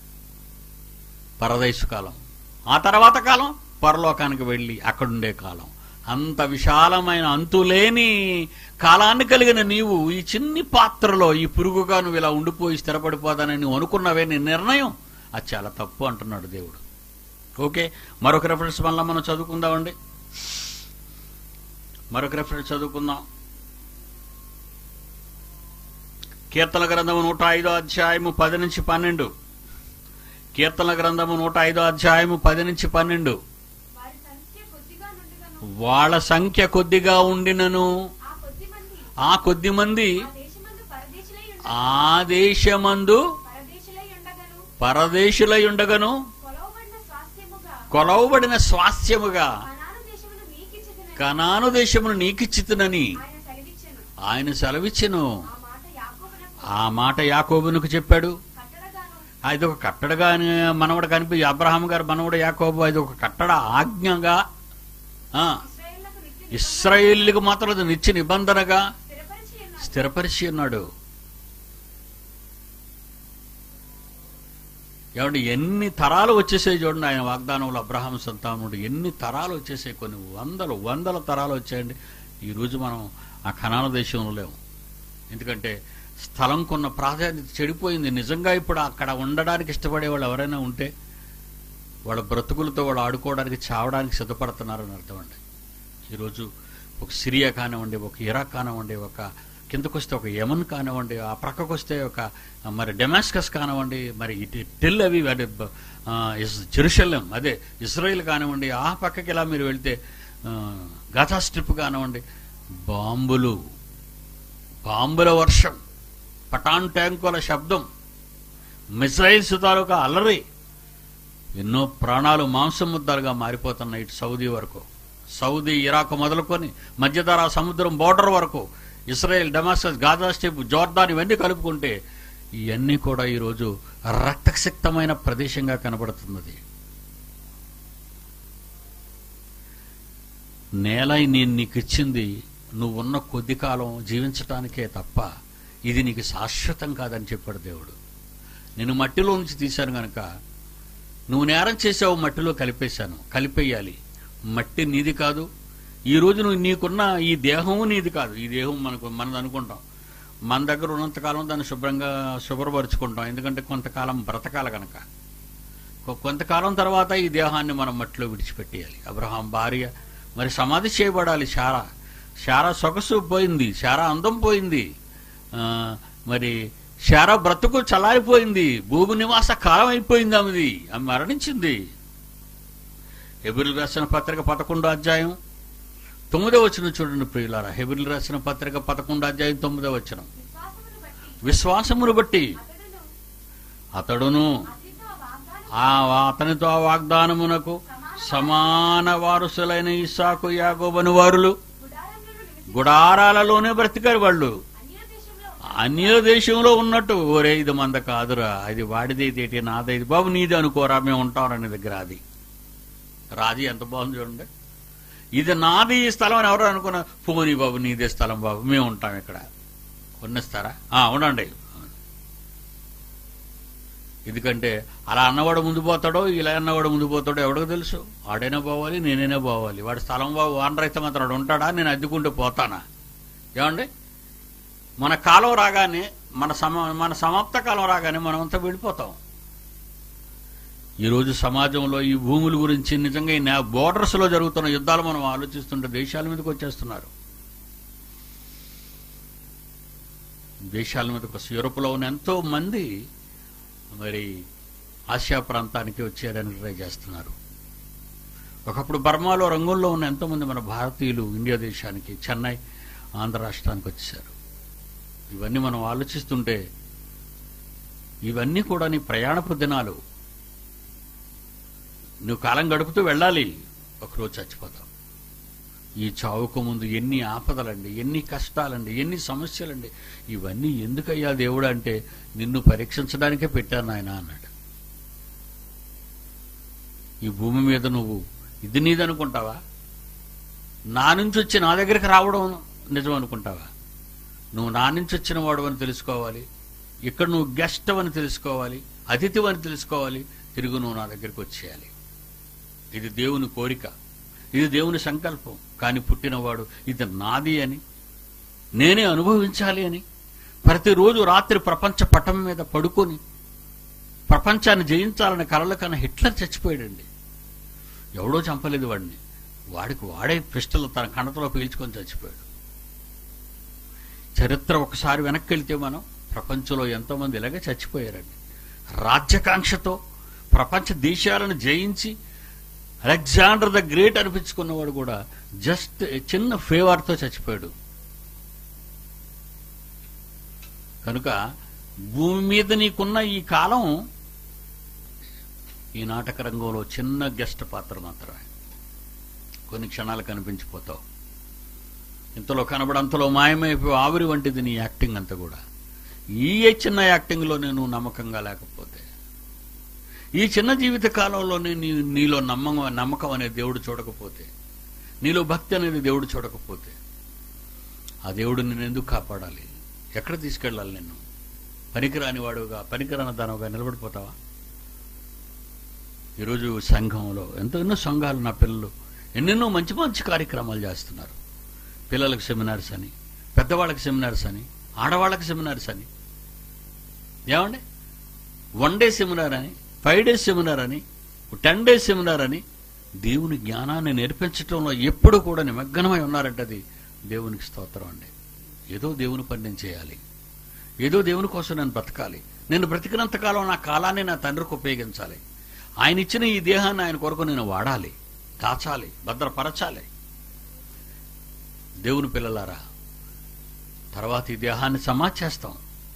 పరదేశ కాలం ఆ తర్వాత కాలం పరలోకానికి వెళ్ళి అక్కడుండే కాలం అంత విశాలమైన అంతులేని కాలాన్ని కలిగిన నీవు ఈ చిన్ని పాత్రలో ఈ పురుగుగా నువ్వు ఇలా ఉండిపోయి స్థిరపడిపోతానని నువ్వు అనుకున్నవే నీ నిర్ణయం అది చాలా తప్పు అంటున్నాడు దేవుడు ఓకే మరొక రెఫరెన్స్ మళ్ళీ మనం చదువుకుందామండి మరొక రెఫరెన్స్ చదువుకుందాం కీర్తన గ్రంథము నూట ఐదో అధ్యాయము పది నుంచి పన్నెండు కీర్తన గ్రంథము నూట ఐదో అధ్యాయము పది నుంచి పన్నెండు వారి సంఖ్య కొద్దిగా నుండుగను వాళ్ళ సంఖ్య కొద్దిగా ఉండినను ఆ కొద్ది మంది ఆ కొద్ది మంది ఆ దేశమందు పరదేశులై ఉండ ఆ దేశమందు పరదేశులై ఉండగను పరదేశులై ఉండగను కొలవబడిన స్వాస్థ్యముగా కొలవబడిన స్వాస్థ్యముగా కనాను దేశమును మీకిచ్చిదనని కనాను దేశమును నీకిచ్చితునని ఆయన సెలవిచ్చెను ఆయన సెలవిచ్చెను ఆ మాట యాకోబునకు ఆ మాట యాకోబునకు చెప్పాడు కట్టడగాను అది ఒక కట్టడగా మనవడు కనిపి అబ్రహాం గారు మనవడు యాకోబు అది ఒక కట్టడ ఆజ్ఞగా ఆ, ఇశ్రాయేలులకు నిత్య ఇస్రాయేలీలకు మాత్రం అది నిత్య నిబంధనగా స్థిరపరిచి ఉన్నాడు స్థిరపరిచి ఉన్నాడు ఏమంటే ఎన్ని తరాలు వచ్చేసాయి చూడండి ఆయన వాగ్దానంలో అబ్రహాం సంతానుడు ఎన్ని తరాలు వచ్చేసాయి కొన్ని వందలు వందల తరాలు వచ్చాయండి ఈ రోజు మనం ఆ కనాన దేశంలో లేవు ఎందుకంటే స్థలం కొన్న ప్రాధాన్యత చెడిపోయింది నిజంగా ఇప్పుడు అక్కడ ఉండడానికి ఇష్టపడే వాళ్ళు ఎవరైనా ఉంటే వాళ్ళ బ్రతుకులతో వాళ్ళు ఆడుకోవడానికి చావడానికి సిద్ధపడుతున్నారని అర్థం అండి ఈరోజు ఒక సిరియా కానివ్వండి ఒక ఇరాక్ కానివ్వండి ఒక కిందకొస్తే ఒక యమన్ కానివ్వండి ఆ ప్రక్కకు వస్తే ఒక మరి డెమాస్కస్ కానివ్వండి మరి ఇటు టెల్ అవి అదే బ- ఆ, ఇస్- జెరూసలేం అదే ఇజ్రాయిల్ కానివ్వండి ఆ పక్కకి ఇలా మీరు వెళ్తే ఆ, గాజా స్ట్రిప్ కానివ్వండి బాంబులు బాంబుల వర్షం పటాన్ ట్యాంకుల శబ్దం మిసైల్స్ తాలూకా అలరి ఎన్నో ప్రాణాలు మాంసం ముద్దలుగా మారిపోతున్నాయి ఇటు సౌదీ వరకు సౌదీ ఇరాక్ మొదలుకొని మధ్యధరా సముద్రం బోర్డర్ వరకు Israel Damascus Gaza strip Jordan ఇవన్నీ కలుపుకుంటే ఇవన్నీ కూడా ఈరోజు రక్తసిక్తమైన ప్రదేశంగా కనబడుతున్నది నేల నేను నీకు ఇచ్చింది నువ్వున్న కొద్ది కాలం జీవించటానికే తప్ప ఇది నీకు శాశ్వతం కాదని చెప్పాడు దేవుడు నేను మట్టిలో నుంచి తీశాను గనక నువ్వు నేరం చేసావు మట్టిలో కలిపేశాను కలిపేయాలి మట్టి నీది కాదు ఈ రోజు నువ్వు నీకున్న ఈ దేహము నీది కాదు ఈ దేహం మనకు మనది అనుకుంటాం మన దగ్గర ఉన్నంతకాలం దాన్ని శుభ్రంగా శుభ్రపరుచుకుంటాం ఎందుకంటే కొంతకాలం బ్రతకాల గనక కొ- కొంతకాలం తర్వాత ఈ దేహాన్ని మనం మట్టిలో విడిచిపెట్టేయాలి అబ్రహాం భార్య మరి సమాధి చేయబడాలి శారా శారా సొగసు పోయింది శారా అందం పోయింది ఆ, మరి శారా బ్రతుకు చల్లారిపోయింది భూమి నివాస కాలం అయిపోయింది ఆమెది ఆమె మరణించింది హెబిల్ రాసిన పత్రిక పదకొండో అధ్యాయం తొమ్మిదో వచ్చిన చూడండి ప్రియులారా హెబిల్ రాసిన పత్రిక పదకొండో అధ్యాయం తొమ్మిదో వచ్చిన విశ్వాసమును బట్టి విశ్వాసమును బట్టి అతడును అతడును అతనితో వాగ్దానం ఆ అతనితో ఆ వాగ్దానమునకు సమాన వారసులైన ఇస్సాకు యాగోబను వారులు గుడారంలో నివసి గుడారాలలోనే బ్రతికారు వాళ్ళు అన్య దేశంలో అన్య దేశంలో ఉన్నట్టు ఓరే ఇది మంద కాదురా అది వాడిదైతే నాదైతే బాబు నీది అనుకోరా మేము ఉంటామని దగ్గర అది రాజీ ఎంత బాగుంది చూడండి ఇది నాది ఈ స్థలం అని ఎవరు అనుకున్నా పోనీ బాబు నీదే స్థలం బాబు మేము ఉంటాం ఇక్కడ కొన్నిస్తారా ఆ, ఉండండి ఎందుకంటే అలా అన్నవాడు ముందు పోతాడో ఇలా అన్నవాడు ముందు పోతాడో ఎవడికి తెలుసు వాడైనా పోవాలి నేనైనా పోవాలి వాడి స్థలం బాబు ఓనర్ అయితే మాత్రం వాడు ఉంటాడా నేను అద్దెకుంటూ పోతానా ఏమండి మన కాలం రాగానే మన సమ మన సమాప్త కాలం రాగానే మనమంతా వెళ్ళిపోతాం ఈరోజు సమాజంలో ఈ భూముల గురించి నిజంగా ఈ బోర్డర్స్ లో జరుగుతున్న యుద్ధాలు మనం ఆలోచిస్తుంటే దేశాల మీదకి వచ్చేస్తున్నారు దేశాల మీదకి వస్తే యూరోప్లో ఉన్న ఎంతో మంది మరి ఆసియా ప్రాంతానికి వచ్చేయడానికి ట్రై చేస్తున్నారు ఒకప్పుడు బర్మాలో రంగుల్లో ఉన్న ఎంతో మంది మన భారతీయులు ఇండియా దేశానికి చెన్నై ఆంధ్ర రాష్ట్రానికి వచ్చేసారు ఇవన్నీ మనం ఆలోచిస్తుంటే ఇవన్నీ కూడా నీ ప్రయాణపు దినాలు నువ్వు కాలం గడుపుతూ వెళ్ళాలి ఒకరోజు చచ్చిపోతావు ఈ చావుకు ముందు ఎన్ని ఆపదలండి ఎన్ని కష్టాలండి ఎన్ని సమస్యలండి ఇవన్నీ ఎందుకయ్యా దేవుడు అంటే నిన్ను పరీక్షించడానికే పెట్టాను ఆయన అన్నాడు ఈ భూమి మీద నువ్వు ఇది నీదనుకుంటావా నా నుంచి వచ్చి నా దగ్గరికి రావడం నిజం అనుకుంటావా నువ్వు నా నుంచి వచ్చిన వాడు అని తెలుసుకోవాలి ఇక్కడ నువ్వు గెస్ట్ అని తెలుసుకోవాలి అతిథి అని తెలుసుకోవాలి తిరుగు నువ్వు నా దగ్గరికి వచ్చేయాలి ఇది దేవుని కోరిక ఇది దేవుని సంకల్పం కానీ పుట్టినవాడు ఇది నాది అని నేనే అనుభవించాలి అని ప్రతిరోజు రాత్రి ప్రపంచ పటం మీద పడుకొని ప్రపంచాన్ని జయించాలని కలలు కన్నా హిట్లర్ చచ్చిపోయాడండి ఎవడో చంపలేదు వాడిని వాడికి వాడే పిస్టల్ తన కణతలో పీల్చుకొని చచ్చిపోయాడు చరిత్ర ఒకసారి వెనక్కి వెళ్తే మనం ప్రపంచంలో ఎంతో మంది ఇలాగే చచ్చిపోయారండి రాజ్యకాంక్షతో ప్రపంచ దేశాలను జయించి అలెగ్జాండర్ ద గ్రేట్ అనిపించుకున్నవాడు కూడా జస్ట్ చిన్న ఫేవర్తో చచ్చిపోయాడు కనుక భూమి మీద నీకున్న ఈ కాలం ఈ నాటక రంగంలో చిన్న గెస్ట్ పాత్ర మాత్రమే కొన్ని క్షణాలు కనిపించిపోతావు ఇంతలో కనబడంతలో మాయమైపోయి ఆవిరి వంటిది నీ యాక్టింగ్ అంతా కూడా ఈ చిన్న యాక్టింగ్లో నేను నమ్మకంగా లేకపోతే ఈ చిన్న జీవిత కాలంలోనే నీ నీలో నమ్మకం నమ్మకం అనే దేవుడు చూడకపోతే నీలో భక్తి అనేది దేవుడు చూడకపోతే ఆ దేవుడు నిన్ను ఎందుకు కాపాడాలి ఎక్కడ తీసుకెళ్ళాలి నిన్ను పనికిరాని వాడుగా పనికిరాని దానిగా నిలబడిపోతావా ఈరోజు సంఘంలో ఎంతో ఎన్నో సంఘాలు నా పిల్లలు ఎన్నెన్నో మంచి మంచి కార్యక్రమాలు చేస్తున్నారు పిల్లలకు సెమినార్స్ అని పెద్దవాళ్ళకి సెమినార్స్ అని ఆడవాళ్ళకి సెమినార్స్ అని ఏమండి వన్ డే సెమినార్ అని ఫైవ్ డేస్ సెమినార్ అని టెన్ డేస్ సెమినార్ అని దేవుని జ్ఞానాన్ని నేర్పించడంలో ఎప్పుడు కూడా నిమగ్నమై ఉన్నారంటే అది దేవునికి స్తోత్రం అండి ఏదో దేవుని పని నేను చేయాలి ఏదో దేవుని కోసం నేను బ్రతకాలి నేను బ్రతికినంతకాలం నా కాలాన్ని నా తండ్రికి ఉపయోగించాలి ఆయన ఇచ్చిన ఈ దేహాన్ని ఆయన కొరకు నేను వాడాలి దాచాలి భద్రపరచాలి దేవుని పిల్లలారా తర్వాత ఈ దేహాన్ని సమాచేస్తాం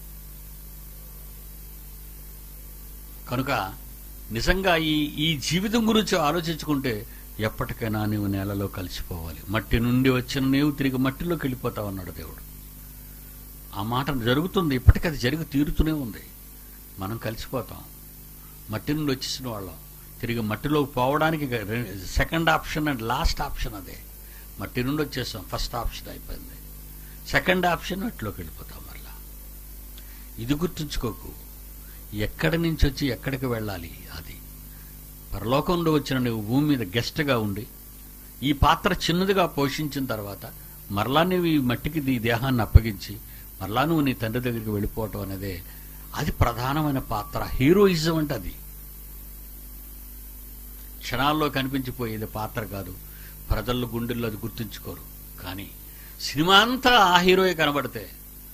కనుక నిజంగా ఈ ఈ జీవితం గురించి ఆలోచించుకుంటే ఎప్పటికైనా నీవు నేలలో కలిసిపోవాలి మట్టి నుండి వచ్చిన నీవు తిరిగి మట్టిలోకి వెళ్ళిపోతావు అన్నాడు దేవుడు ఆ మాట జరుగుతుంది ఇప్పటికీ అది జరిగి తీరుతూనే ఉంది మనం కలిసిపోతాం మట్టి నుండి వచ్చేసిన వాళ్ళం తిరిగి మట్టిలోకి పోవడానికి second option and last option అదే మట్టి నుండి వచ్చేసాం ఫస్ట్ ఆప్షన్ అయిపోయింది సెకండ్ ఆప్షన్ మట్టిలోకి వెళ్ళిపోతాం మరలా ఇది గుర్తుంచుకోకు ఎక్కడి నుంచి వచ్చి ఎక్కడికి వెళ్ళాలి అది పరలోకంలో వచ్చిన నువ్వు భూమి మీద గెస్ట్గా ఉండి ఈ పాత్ర చిన్నదిగా పోషించిన తర్వాత మరలా నువ్వు ఈ మట్టికి ఈ దేహాన్ని అప్పగించి మరలా నువ్వు నీ తండ్రి దగ్గరికి వెళ్ళిపోవటం అనేదే అది ప్రధానమైన పాత్ర హీరోయిజం అంటే అది క్షణాల్లో కనిపించిపోయేది పాత్ర కాదు ప్రజల గుండెల్లో అది గుర్తుంచుకోరు కానీ సినిమా అంతా ఆ హీరోయే కనబడితే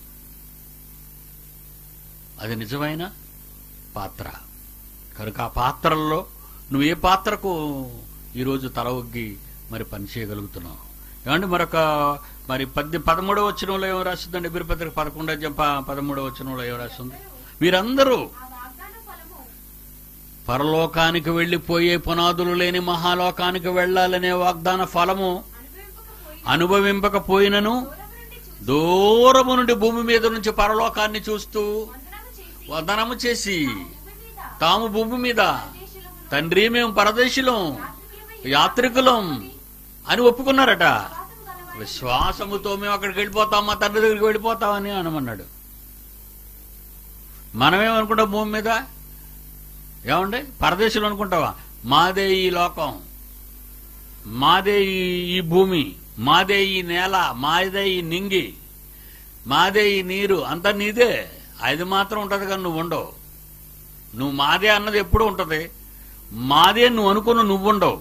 అది నిజమైన పాత్ర కనుక ఆ పాత్రల్లో నువ్వు ఏ పాత్రకు ఈరోజు తల ఒగ్గి మరి పని చేయగలుగుతున్నావు ఏమంటే మరొక మరి పద్ది పదమూడవ వచనంలో ఏం రాస్తుందండి బిరుపత్రిక పదకొండో జంప పదమూడవ వచనంలో ఏం రాస్తుంది వీరందరూ ఆ వాగ్దాన ఫలము పరలోకానికి వెళ్లిపోయే పునాదులు లేని మహాలోకానికి వెళ్లాలనే వాగ్దాన ఫలము అనుభవింపకపోయి అనుభవింపకపోయినను దూరము నుండి చూసి దూరము నుండి భూమి మీద నుంచి పరలోకాన్ని చూస్తూ వందనము చేసి వందనము చేసి భూమి మీద తాము భూమి మీద దేశులమును తండ్రి మేము పరదేశులం యాత్రికులమై యాత్రికులం అని ఒప్పుకున్నారట విశ్వాసము గలవారై విశ్వాసముతో మేము అక్కడికి వెళ్ళిపోతాం మా తండ్రి దగ్గరికి వెళ్ళిపోతామని అనమన్నాడు మనమేమనుకుంటాం భూమి మీద ఏమండి పరదేశులు అనుకుంటావా మాదే ఈ లోకం మాదే ఈ ఈ భూమి మాదే ఈ నేల మాదే ఈ నింగి మాదే ఈ నీరు అంతా నీదే అది మాత్రం ఉంటది కానీ నువ్వు ఉండవు నువ్వు మాదే అన్నది ఎప్పుడు ఉంటది మాదే నువ్వు అనుకున్న నువ్వు ఉండవు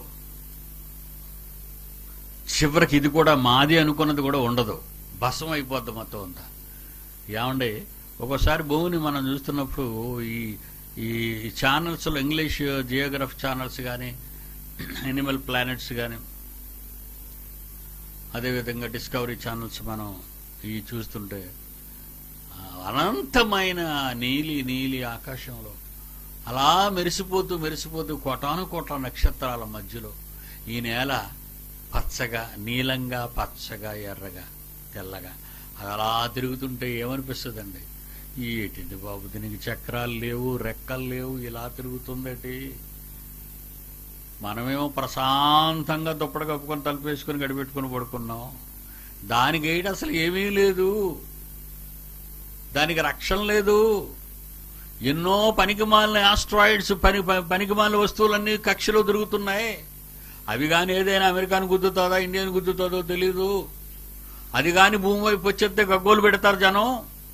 చివరికి ఇది కూడా మాది అనుకున్నది కూడా ఉండదు భస్మం అయిపోద్ది మొత్తం అంతా ఏమండి ఒక్కోసారి భూమిని మనం చూస్తున్నప్పుడు ఈ ఈ ఛానల్స్లో ఇంగ్లీష్ జియోగ్రఫీ ఛానల్స్ కానీ ఎనిమల్ ప్లానెట్స్ కానీ అదేవిధంగా డిస్కవరీ ఛానల్స్ మనం ఇవి చూస్తుంటే ఆ, అనంతమైన నీలి నీలి ఆకాశంలో అలా మెరిసిపోతూ మెరిసిపోతూ కోటాను కోట్ల నక్షత్రాల మధ్యలో ఈ నేల పచ్చగా నీలంగా పచ్చగా ఎర్రగా తెల్లగా అది అలా తిరుగుతుంటే ఏమనిపిస్తుందండి ఏంటండి బాబు దీనికి చక్రాలు లేవు రెక్కలు లేవు ఇలా తిరుగుతుందటి మనమేమో ప్రశాంతంగా దుప్పటి కప్పుకొని తలుపేసుకొని గడిపెట్టుకుని పడుకున్నాం దానికి ఏంటి అసలు ఏమీ లేదు దానికి రక్షణ లేదు ఎన్నో పనికిమాలిన ఆస్ట్రాయిడ్స్ పని పనికిమాలిన వస్తువులన్నీ కక్షలో దొరుకుతున్నాయి అవి కానీ ఏదైనా అమెరికాను గుద్దుతుందా ఇండియాను గుద్దుతుందో తెలీదు అది కానీ భూమి వైపు వచ్చేస్తే గగ్గోలు పెడతారు జనం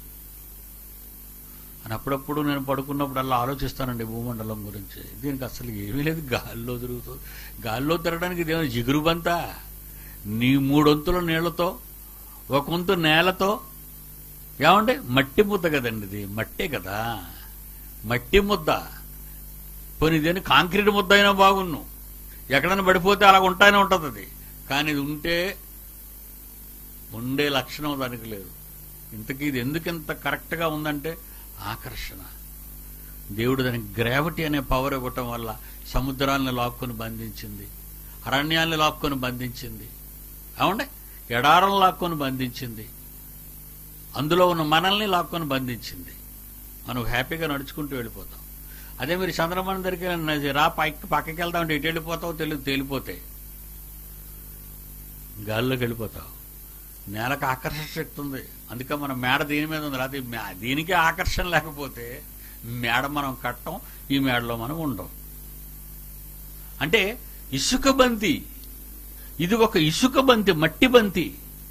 అని అప్పుడప్పుడు నేను పడుకున్నప్పుడల్లా ఆలోచిస్తానండి భూమండలం గురించి దీనికి అసలు ఏమీ లేదు గాల్లో తిరుగుతుంది గాల్లో తిరగడానికి ఇదేమైనా జిగురు బంతా నీ మూడొంతుల నీళ్లతో ఒక వంతు నేలతో ఏమంటే మట్టి ముద్ద కదండి ఇది మట్టే కదా మట్టి ముద్ద పోనీ ఇదేని కాంక్రీట్ ముద్ద అయినా బాగున్ను ఎక్కడైనా పడిపోతే అలా ఉంటానే ఉంటుంది అది కానీ ఇది ఉంటే ఉండే లక్షణం దానికి లేదు ఇంతకీ ఇది ఎందుకు ఇంత కరెక్ట్గా ఉందంటే ఆకర్షణ దేవుడు దానికి గ్రావిటీ అనే పవర్ ఇవ్వటం వల్ల సముద్రాలను లాక్కొని బంధించింది అరణ్యాన్ని లాక్కొని బంధించింది అవునండి ఎడారం లాక్కొని బంధించింది అందులో ఉన్న మనల్ని లాక్కొని బంధించింది మనం హ్యాపీగా నడుచుకుంటూ వెళ్ళిపోతాం అదే మీరు చంద్రమణి దగ్గరికి వెళ్ళిన రా పైకి పక్కకి వెళ్తామంటే ఎటు వెళ్ళిపోతావు తెలియదు తేలిపోతే గాల్లోకి వెళ్ళిపోతావు నేలకు ఆకర్షణ శక్తి ఉంది అందుకే మన మేడ దీని మీద ఉంది లేకపోతే మే- దీనికి ఆకర్షణ లేకపోతే మేడ మనం కట్టం ఈ మేడలో మనం ఉండం అంటే ఇసుక బంతి ఇది ఒక ఇసుక బంతి మట్టి బంతి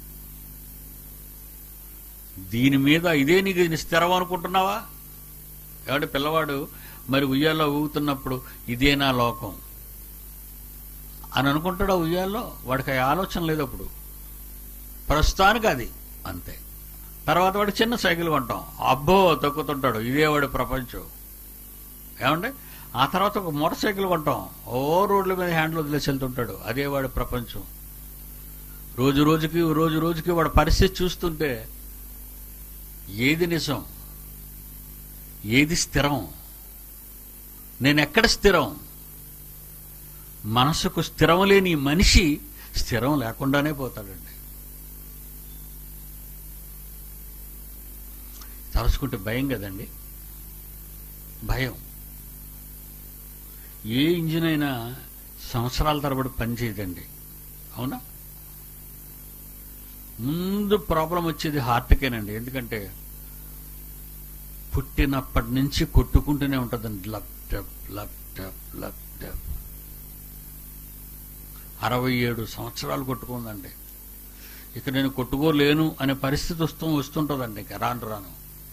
దీని మీద ఇదే నీకు ఇది స్థిరం అనుకుంటున్నావా కాబట్టి పిల్లవాడు మరి ఉయ్యాల్లో ఊగుతున్నప్పుడు ఇదే నా లోకం అని అనుకుంటాడా ఉయ్యాల్లో వాడికి ఆ ఆలోచన లేదు అప్పుడు ప్రస్తుతానికి అది అంతే తర్వాత వాడు చిన్న సైకిల్ కొంటాం అబ్బో తొక్కుతుంటాడు ఇదే వాడి ప్రపంచం ఏమండి ఆ తర్వాత ఒక మోటార్ సైకిల్ కొంటాం ఓ రోడ్ల మీద హ్యాండిల్ వదిలేసి వెళ్తుంటాడు అదే వాడి ప్రపంచం రోజు రోజుకి రోజు రోజుకి వాడి పరిస్థితి చూస్తుంటే ఏది నిజం ఏది స్థిరం నేను ఎక్కడ స్థిరం మనసుకు స్థిరం లేని ఈ మనిషి స్థిరం లేకుండానే పోతాడండి తలుచుకుంటే భయం కదండి భయం ఏ ఇంజిన్ అయినా సంవత్సరాల తరబడి పనిచేయదండి అవునా ముందు ప్రాబ్లం వచ్చేది హార్ట్కేనండి ఎందుకంటే పుట్టినప్పటి నుంచి కొట్టుకుంటూనే ఉంటుందండి లప్ డప్ లప్ డప్ లప్ డప్ అరవై ఏడు సంవత్సరాలు కొట్టుకుందండి ఇక నేను కొట్టుకోలేను అనే పరిస్థితి వస్తూ వస్తుంటుందండి ఇక రాను రాను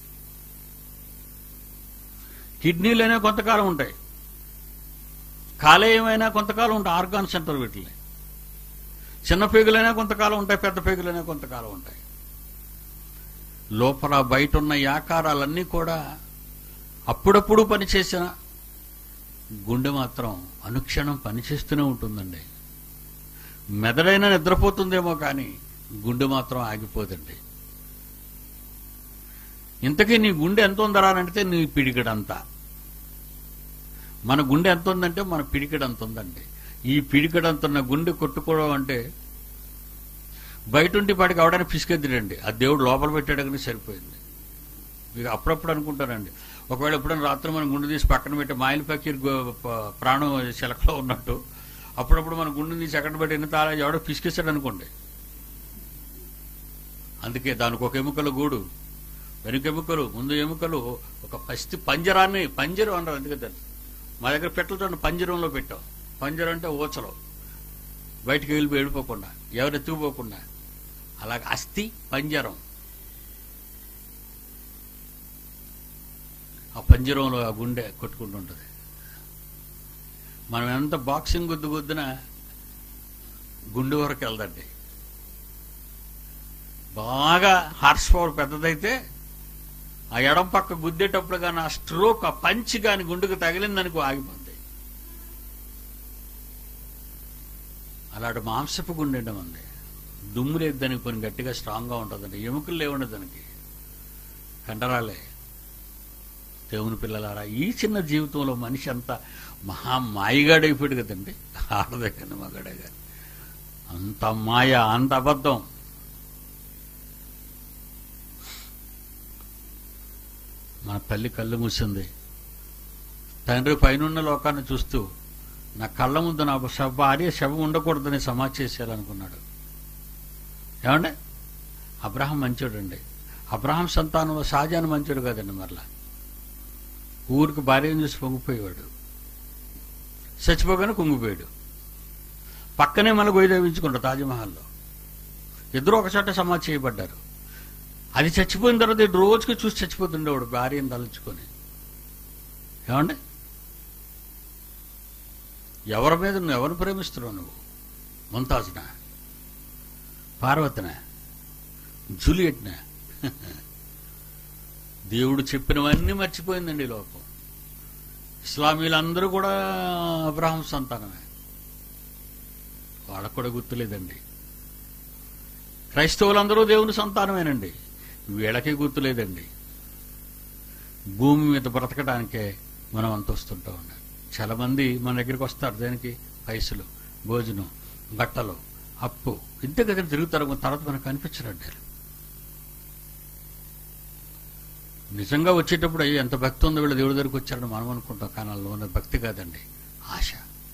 కిడ్నీలైనా కొంతకాలం ఉంటాయి కాలేయమైనా కొంతకాలం ఉంటాయి ఆర్గాన్ సెంటర్ వీటిని చిన్న పేగులైనా కొంతకాలం ఉంటాయి పెద్ద పేగులైనా కొంతకాలం ఉంటాయి లోపల బయట ఉన్న ఈ ఆకారాలన్నీ కూడా అప్పుడప్పుడు పనిచేసిన గుండె మాత్రం అనుక్షణం పనిచేస్తూనే ఉంటుందండి మెదడైనా నిద్రపోతుందేమో కానీ గుండె మాత్రం ఆగిపోదండి ఇంతకీ నీ గుండె ఎంత ఉందరా అని అంటే నీ పిడికడంతా మన గుండె ఎంత ఉందంటే మన పిడికడ అంత ఉందండి ఈ పిడికడంత ఉన్న గుండె కొట్టుకోవడం అంటే బయట ఉండి పాటికి అవడానికి పిసికెద్దుడండి ఆ దేవుడు లోపల పెట్టాడు కానీ సరిపోయింది ఇక అప్పుడప్పుడు అనుకుంటానండి ఒకవేళ ఎప్పుడైనా రాత్రి మనం గుండె తీసి పక్కన పెట్టి మాయిల్ ఫకీర్ గో- ప- ప్రాణం చిలకలో ఉన్నట్టు అప్పుడప్పుడు మన గుండె తీసి ఎక్కడ పెట్టి ఎన్ని తాళ ఎవడో పిసికేస్తాడు అనుకోండి అందుకే దానికి ఒక ఎముకల గూడు వెనుక ఎముకలు ముందు ఎముకలు ఒక పస్తి పంజరాన్ని పంజరం అన్నారు అందుకే తెలుసు మా దగ్గర పెట్టలతో పంజరంలో పెట్టాం పంజరం అంటే ఊచలు బయటికి వెళ్ళి వెళ్ళిపోకుండా ఎవరు ఎత్తుకుపోకుండా అలాగ అస్థి పంజరం ఆ పంజరంలో ఆ గుండె కొట్టుకుంటుంటుంది మనం ఎంత బాక్సింగ్ గుద్దు గుద్దినా గుండె వరకు వెళ్దండి బాగా హార్స్ పవర్ పెద్దదైతే ఆ ఎడం పక్క గుద్దేటప్పుడు కానీ ఆ స్ట్రోక్ ఆ పంచి కానీ గుండెకు తగిలిందనుకో ఆగిపోద్ది అలాంటి మాంసపు గుండె ఉంది దుమ్ము లేదు దానికి కొన్ని గట్టిగా స్ట్రాంగ్గా ఉంటుందండి ఎముకలు లేవండి దానికి కండరాలే దేవుని పిల్లలారా ఈ చిన్న జీవితంలో మనిషి అంత మహా మాయగాడైపోయాడు కదండి ఆడదే కానీ మగాడే కానీ అంత మాయ అంత అబద్ధం మన తల్లి కళ్ళు మూసింది తండ్రి పైనున్న లోకాన్ని చూస్తూ నా కళ్ళ ముందు నా శవ భార్య శవం ఉండకూడదని సమాధి చేసేయాలనుకున్నాడు ఏమండి అబ్రహం మంచోడండి అబ్రహం సంతానంలో షాజాన్ మంచోడు కదండి మరలా ఊరికి భార్యను చూసి పొంగిపోయేవాడు చచ్చిపోగానే కుంగిపోయాడు పక్కనే మళ్ళీ గొయ్యదేవించుకుంటారు తాజ్మహల్లో ఇద్దరు ఒక చోట సమాధి చేయబడ్డారు అది చచ్చిపోయిన తర్వాత ఇటు రోజుకి చూసి చచ్చిపోతుండేవాడు భార్యను తలుచుకొని ఏమండి ఎవరి మీద నువ్వు ఎవరిని ప్రేమిస్తున్నావు నువ్వు ముంతాజ్నా పార్వతినా జూలియట్నా దేవుడు చెప్పినవన్నీ మర్చిపోయిందండి ఈ లోకం ఇస్లామీలందరూ కూడా అబ్రహం సంతానమే వాళ్ళకు కూడా గుర్తులేదండి క్రైస్తవులందరూ దేవుని సంతానమేనండి వీళ్ళకి గుర్తులేదండి భూమి మీద బ్రతకడానికే మనం అంత వస్తుంటా ఉన్నాం చాలా మంది మన దగ్గరికి వస్తారు దేనికి పైసలు భోజనం బట్టలు అప్పు ఇంతే కదా తిరుగుతారు తర్వాత మనకు కనిపించరండి వీళ్ళు. నిజంగా వచ్చేటప్పుడు అయ్యో ఎంత భక్తి ఉందో వీళ్ళు దేవుడి దగ్గరికి వచ్చారని మనం అనుకుంటాం కానీ వాళ్ళలో ఉన్న భక్తి కాదండి ఆశ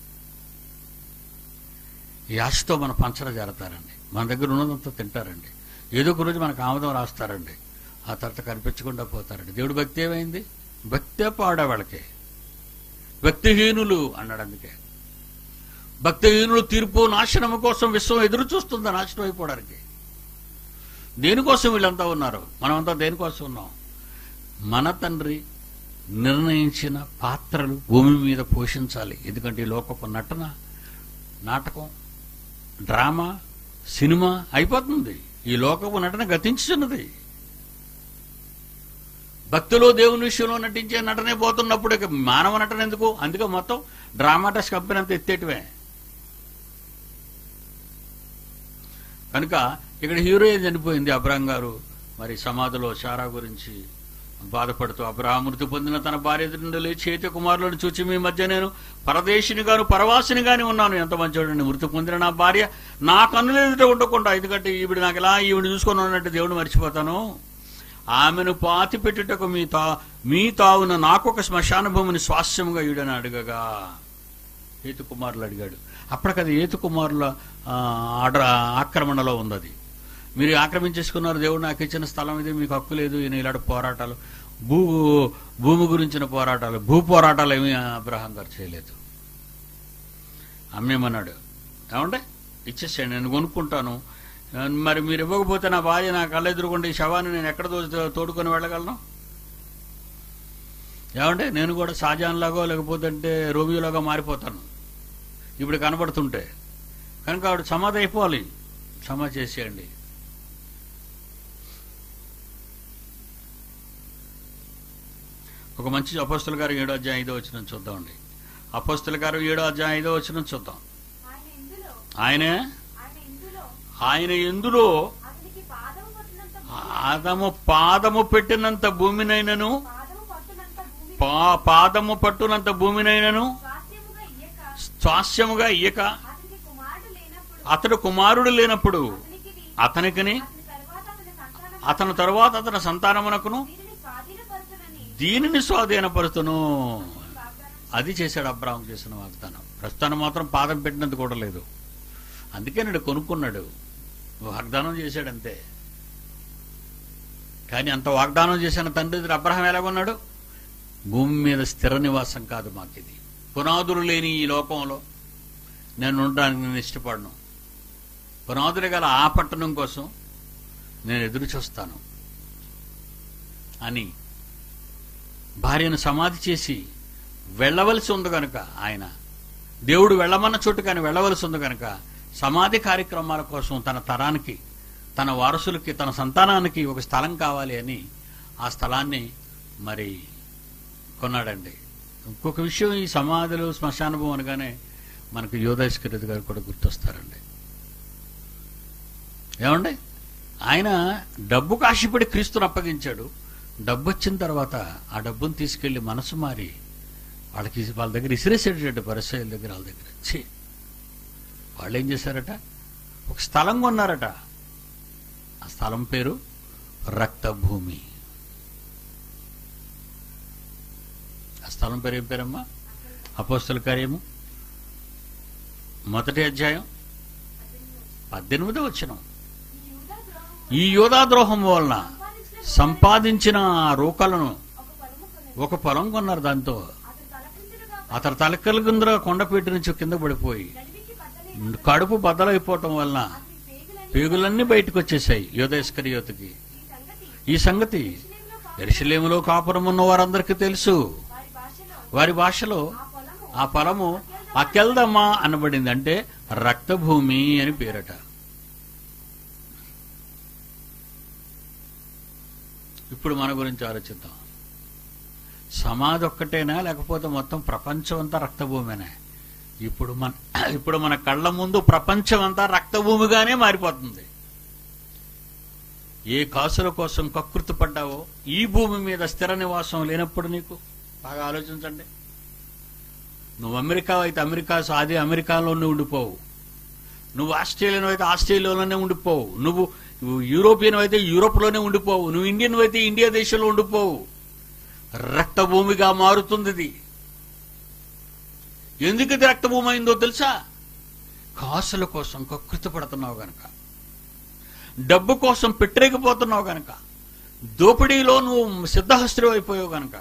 ఈ ఆశతో మన పంచర చేరతారండి మన దగ్గర ఉన్నదంతా తింటారండి ఏదో ఒక రోజు మనకు ఆమదం రాస్తారండి ఆ తర్వాత కనిపించకుండా పోతారండి దేవుడి భక్తి ఏమైంది భక్తే పాడా వాళ్ళకి భక్తిహీనులు అన్నాడు అందుకే భక్తిహీనులు తీర్పు నాశనము కోసం విశ్వం ఎదురు చూస్తుందా నాశనం అయిపోవడానికి దేనికోసం వీళ్ళంతా ఉన్నారు మనమంతా దేనికోసం ఉన్నాం మన తండ్రి నిర్ణయించిన పాత్రలు భూమి మీద పోషించాలి ఎందుకంటే ఈ లోకపు నటన నాటకం డ్రామా సినిమా అయిపోతుంది ఈ లోకపు నటన గతించుతున్నది భక్తులు దేవుని విషయంలో నటించే నటనే పోతున్నప్పుడు ఇక మానవ నటన ఎందుకు అందుకే మొత్తం డ్రామాటస్ కంపెనీ అంతా ఎత్తేటివే కనుక ఇక్కడ హీరోయిన్ చనిపోయింది అబ్రాహం గారు మరి సమాధిలో శారా గురించి బాధపడుతూ అబ్రహం మృతి పొందిన తన భార్య ఎదురు నుండి లేచి చేతి కుమారులను చూచి మీ మధ్య నేను పరదేశిని గాను పరవాసిని గాని ఉన్నాను ఎంత మంచోడండి మృతి పొందిన నా భార్య నా కన్నులు ఎదుట ఉండకుండా ఎందుకంటే ఈవిడ నాకు ఎలా ఈవిడ చూసుకొని ఉన్నట్టు దేవుడు మర్చిపోతాను ఆమెను పాతి పెట్టుటకు మీ తా మీ తావున నాకొక శ్మశాన భూమిని స్వాస్యముగా ఈడని అడగగా ఏతు కుమారులు అడిగాడు అప్పటికది ఏతు కుమారుల ఆ, ఆర్డర్ ఆక్రమణలో ఉంది అది మీరు ఆక్రమించేసుకున్నారు దేవుడు నాకు ఇచ్చిన స్థలం ఇది మీకు హక్కు లేదు ఈయన ఇలాంటి పోరాటాలు భూ భూమి గురించిన పోరాటాలు భూ పోరాటాలు ఏమీ అబ్రహాం గారు చేయలేదు అమ్మేమన్నాడు ఏమంటే ఇచ్చేసాడు నేను కొనుక్కుంటాను ఆ, మరి మీరు ఇవ్వకపోతే నా భార్య నా కళ్ళ ఎదురుకుండా ఈ శవాన్ని నేను ఎక్కడ తో- తోడుకొని వెళ్ళగలను ఏమంటే నేను కూడా షాజాన్ లాగో లేకపోతే అంటే రోమియోలాగా మారిపోతాను ఇప్పుడు కనబడుతుంటే కనుక ఆవిడ సమాధి అయిపోవాలి సమా చేసేయండి ఒక మంచి అపోస్తుల గారు ఏడో అధ్యాయం ఐదో వచ్చిన చూద్దామండి అపోస్తుల గారు ఏడో అధ్యాయం ఐదో వచ్చిన చూద్దాం ఆయన ఇందులో ఆయనే ఆయన ఇందులో ఆయన ఎందులో అతనికి పాదము పట్టినంత ఆదము పాదము పెట్టినంత భూమినైనను పాదము పట్టునంత భూమి పా- పాదము పట్టునంత భూమినైనను స్వాస్థ్యముగా ఇయ్యక స్వాస్యముగా ఇయ్యక అతనికి కుమారుడు లేనప్పుడు అతడు కుమారుడు లేనప్పుడు అతనికిని అతనికిని అతని తరువాత అతని సంతానము అతని తరువాత అతని సంతానమునకును దీనిని స్వాధీనపరచునని దీనిని స్వాధీనపరుతును వాగ్దానం అది చేశాడు అబ్రాహం చేసిన వాగ్దానం ప్రస్తుతానం మాత్రం పాదం పెట్టినందుకు కూడా లేదు అందుకే నాడు కొనుక్కున్నాడు వాగ్దానం చేశాడు అంతే కానీ అంత వాగ్దానం చేసిన తండ్రి ఎదురు అబ్రహం ఎలాగొన్నాడు భూమి మీద స్థిర నివాసం కాదు మాకిది పునాదులు లేని ఈ లోకంలో నేను ఉండడానికి నేను ఇష్టపడను పునాదులు గల ఆ పట్టణం కోసం నేను ఎదురు చూస్తాను అని భార్యను సమాధి చేసి వెళ్ళవలసి ఉంది కనుక ఆయన దేవుడు వెళ్ళమన్న చోటు కానీ వెళ్ళవలసి ఉంది కనుక సమాధి కార్యక్రమాల కోసం తన తరానికి తన వారసులకి తన సంతానానికి ఒక స్థలం కావాలి అని ఆ స్థలాన్ని మరి కొన్నాడండి ఇంకొక విషయం ఈ సమాధులు శ్మశాన భూమి అనగానే మనకు యోధాష్కరిత గారు కూడా గుర్తొస్తారండి ఏమండి ఆయన డబ్బుకు ఆశపడి క్రీస్తును అప్పగించాడు డబ్బు వచ్చిన తర్వాత ఆ డబ్బును తీసుకెళ్లి మనసు మారి వాళ్ళకి వాళ్ళ దగ్గర ఇసిరేసేటట్టు పరిస్థితుల దగ్గర వాళ్ళ దగ్గర ఛీ వాళ్ళు ఏం చేశారట ఒక స్థలం కొన్నారట ఆ స్థలం పేరు రక్తభూమి ఆ స్థలం పేరు ఏం పేరమ్మా అపోస్తల కార్యము మొదటి అధ్యాయం పద్దెనిమిదో వచ్చినాం ఈ యూదా ద్రోహం ఈ యోధాద్రోహం వలన సంపాదించిన సంపాదించిన ఆ రూకలను ఒక పొలము కొనెను. ఒక పొలం కొన్నారు దాంతో అతడు తలకిందులుగా అతని తలకల కింద కొండపీట నుంచి కింద పడిపోయి నడిమికి బద్దలై కడుపు బద్దలైపోవటం వలన అతని పేగులని పేగులన్నీ బయటకు వచ్చేసాయి యోధేశ్కరియోతకి ఈ సంగతి ఈ సంగతి ఎరుషలేములో కా- ఎరుషలేములో కాపురం ఉన్న వారందరికీ తెలుసు వారి భాషలో వారి భాషలో ఆ పొలము ఆ పొలము అకెల్దమ్మా అనబడింది అంటే రక్తభూమి అని పేరట ఇప్పుడు మన గురించి ఆలోచిద్దాం సమాధి ఒక్కటేనా లేకపోతే మొత్తం ప్రపంచం అంతా రక్తభూమేనా ఇప్పుడు మన ఇప్పుడు మన కళ్ళ ముందు ప్రపంచం అంతా రక్తభూమిగానే మారిపోతుంది ఏ కాసుల కోసం కకృతి పడ్డావో ఈ భూమి మీద స్థిర నివాసం లేనప్పుడు నీకు బాగా ఆలోచించండి నువ్వు అమెరికా అయితే అమెరికా అదే అమెరికాలోనే ఉండిపోవు నువ్వు ఆస్ట్రేలియన్ అయితే ఆస్ట్రేలియాలోనే ఉండిపోవు నువ్వు నువ్వు యూరోపియన్ అయితే యూరోప్లోనే ఉండిపోవు నువ్వు ఇండియన్ అయితే ఇండియా దేశంలో ఉండిపోవు రక్తభూమిగా మారుతుంది ఇది ఎందుకు ఇది రక్తభూమి అయిందో తెలుసా కాసుల కోసం కకృతి పడుతున్నావు గనక డబ్బు కోసం పెట్టరేగిపోతున్నావు గనక దోపిడీలో నువ్వు సిద్ధహస్త్రం అయిపోయావు గనక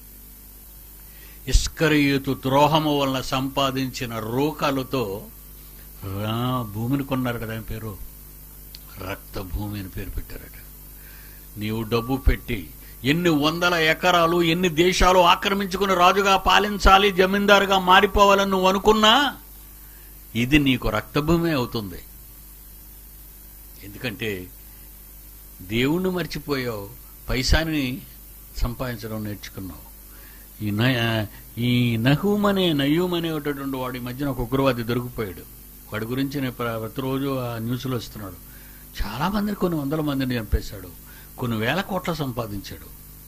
ఇస్కరియుతు ద్రోహము వలన సంపాదించిన రూకాలతో రా భూమిని కొన్నారు కదా ఆయన పేరు రక్త భూమి అని పేరు పెట్టారట నీవు డబ్బు పెట్టి ఎన్ని వందల ఎకరాలు ఎన్ని దేశాలు ఆక్రమించుకుని రాజుగా పాలించాలి జమీందారుగా మారిపోవాలని నువ్వు అనుకున్నా ఇది నీకు రక్తభూమి అవుతుంది ఎందుకంటే దేవుణ్ణి మర్చిపోయావు పైసాని సంపాదించడం నేర్చుకున్నావు ఈ న ఈ నహూమ్ అనే నయూమ్ అనేటటువంటి వాడి మధ్యన ఒక ఉగ్రవాది దొరికిపోయాడు వాడి గురించి నేను ప్ర- ప్రతిరోజు ఆ న్యూస్లో వస్తున్నాడు చాలా మందిని కొన్ని వందల మందిని చంపేశాడు కొన్ని వేల కోట్ల సంపాదించాడు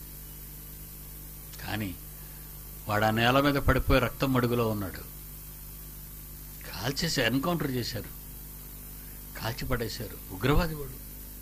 కానీ వాడు ఆ నేల మీద పడిపోయి రక్తం మడుగులో ఉన్నాడు కాల్చేసి ఎన్కౌంటర్ చేశారు కాల్చి పడేశారు ఉగ్రవాది వాడు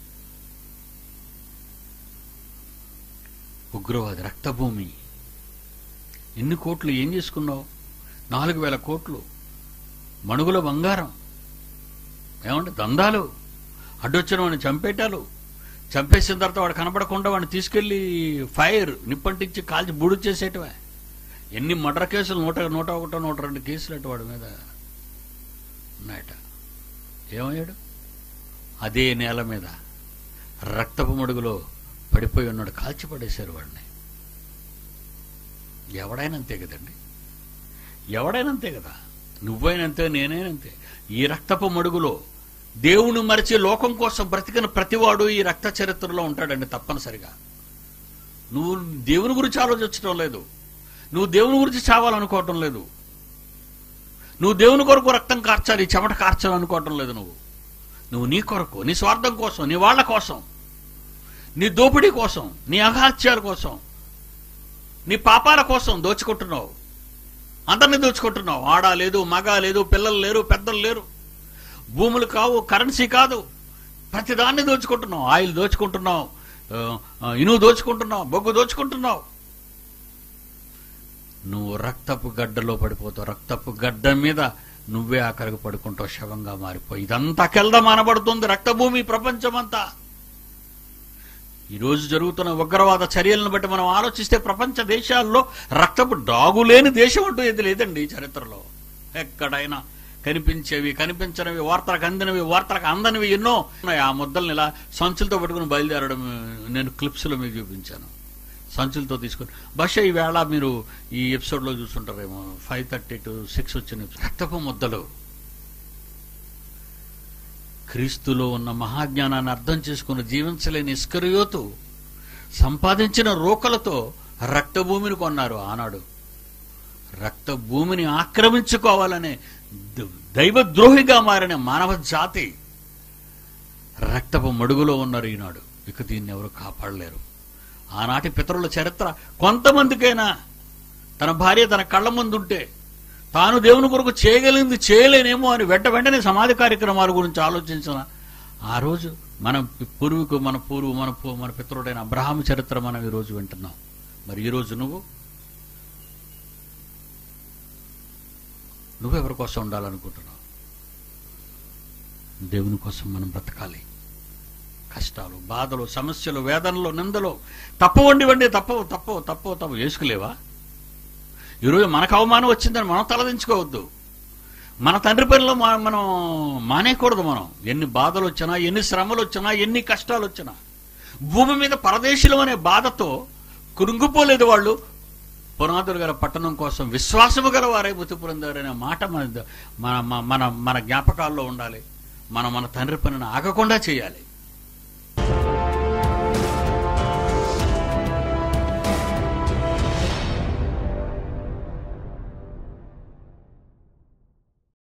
ఉగ్రవాది రక్తభూమి ఎన్ని కోట్లు ఏం చేసుకున్నావు నాలుగు వేల కోట్లు మణుగుల బంగారం ఏమంటే దందాలు అడ్డొచ్చిన వాడిని చంపేటాలు చంపేసిన తర్వాత వాడు కనపడకుండా వాడిని తీసుకెళ్లి ఫైర్ నిప్పంటించి కాల్చి బూడు చేసేటవే ఎన్ని మర్డర్ కేసులు నూట నూట ఒకటో నూట రెండు కేసులు అటు వాడి మీద ఉన్నాయట ఏమయ్యాడు అదే నేల మీద రక్తపు మడుగులో పడిపోయి ఉన్నాడు కాల్చి పడేశారు వాడిని ఎవడైనా అంతే కదండి ఎవడైనా అంతే కదా నువ్వైనంతే నేనైనంతే ఈ రక్తపు మడుగులో దేవుని మరిచి లోకం కోసం బ్రతికిన ప్రతివాడు ఈ రక్త చరిత్రలో ఉంటాడండి తప్పనిసరిగా నువ్వు దేవుని గురించి ఆలోచించడం లేదు నువ్వు దేవుని గురించి చావాలనుకోవటం లేదు నువ్వు దేవుని కొరకు రక్తం కార్చాలి చెమట కార్చాలి అనుకోవటం లేదు నువ్వు నువ్వు నీ కొరకు నీ స్వార్థం కోసం నీ వాళ్ళ కోసం నీ దోపిడీ కోసం నీ అఘాత్యాల కోసం నీ పాపాల కోసం దోచుకుంటున్నావు అందరినీ దోచుకుంటున్నావు ఆడ లేదు మగ లేదు పిల్లలు లేరు పెద్దలు లేరు భూములు కావు కరెన్సీ కాదు ప్రతిదాన్ని దోచుకుంటున్నావు ఆయిల్ దోచుకుంటున్నావు ఆ, ఆ, ఇనువు దోచుకుంటున్నావు బొగ్గు దోచుకుంటున్నావు నువ్వు రక్తపు గడ్డలో పడిపోతావు రక్తపు గడ్డ మీద నువ్వే ఆఖరికి పడుకుంటావు శవంగా మారిపోయి ఇదంతా కెల్దం అనబడుతుంది రక్తభూమి ప్రపంచమంతా ఈ రోజు జరుగుతున్న ఉగ్రవాద చర్యలను బట్టి మనం ఆలోచిస్తే ప్రపంచ దేశాల్లో రక్తపు డాగులేని దేశం అంటూ ఏది లేదండి ఈ చరిత్రలో ఎక్కడైనా కనిపించేవి కనిపించనివి వార్తలకు అందినవి వార్తలకు అందనివి ఎన్నో ఉన్నాయి ఆ ముద్దల్ని ఇలా సంచులతో పట్టుకుని బయలుదేరడం నేను క్లిప్స్ లో మీకు చూపించాను సంచులతో తీసుకొని బహుశా ఈవేళ మీరు ఈ ఎపిసోడ్ లో చూస్తుంటారేమో ఫైవ్ థర్టీ టు సిక్స్ వచ్చిన episode. రక్తపు ముద్దలు క్రీస్తులో ఉన్న మహాజ్ఞానాన్ని అర్థం చేసుకుని జీవించలేని ఇస్కరియోతు సంపాదించిన రోకలతో రక్తభూమిని కొన్నారు ఆనాడు రక్తభూమిని ఆక్రమించుకోవాలనే ద- దైవద్రోహిగా మారిన మానవ జాతి రక్తపు మడుగులో ఉన్నారు ఈనాడు ఇక దీన్ని ఎవరు కాపాడలేరు ఆనాటి పితరుల చరిత్ర కొంతమందికైనా తన భార్య తన కళ్ళ ముందుంటే తాను దేవుని కొరకు చేయగలిగింది చేయలేనేమో అని వెంట వెంటనే సమాధి కార్యక్రమాల గురించి ఆలోచించిన ఆ రోజు మన పూర్వీకు మన పూర్వు మన పూ- మన పితరుడైన అబ్రహాం చరిత్ర మనం ఈ రోజు వింటున్నాం మరి ఈ రోజు నువ్వు నువ్వెవరి కోసం ఉండాలనుకుంటున్నావు దేవుని కోసం మనం బ్రతకాలి కష్టాలు బాధలు సమస్యలు వేదనలు నిందలు తప్పవండి వండి తప్పవు తప్పవు తప్పవు తప్పు వేసుకులేవా ఈరోజు మనకు అవమానం వచ్చిందని మనం తలదించుకోవద్దు మన తండ్రి పనిలో మా- మనం మానేయకూడదు మనం ఎన్ని బాధలు వచ్చినా ఎన్ని శ్రమలు వచ్చినా ఎన్ని కష్టాలు వచ్చినా భూమి మీద పరదేశులం అనే బాధతో కృంగిపోలేదు వాళ్ళు పునాదులు గల పట్టణం కోసం విశ్వాసము గల వారే మృతి పొందారనే మాట మన మన మన మన జ్ఞాపకాల్లో ఉండాలి మనం మన తండ్రి పనిని ఆగకుండా చేయాలి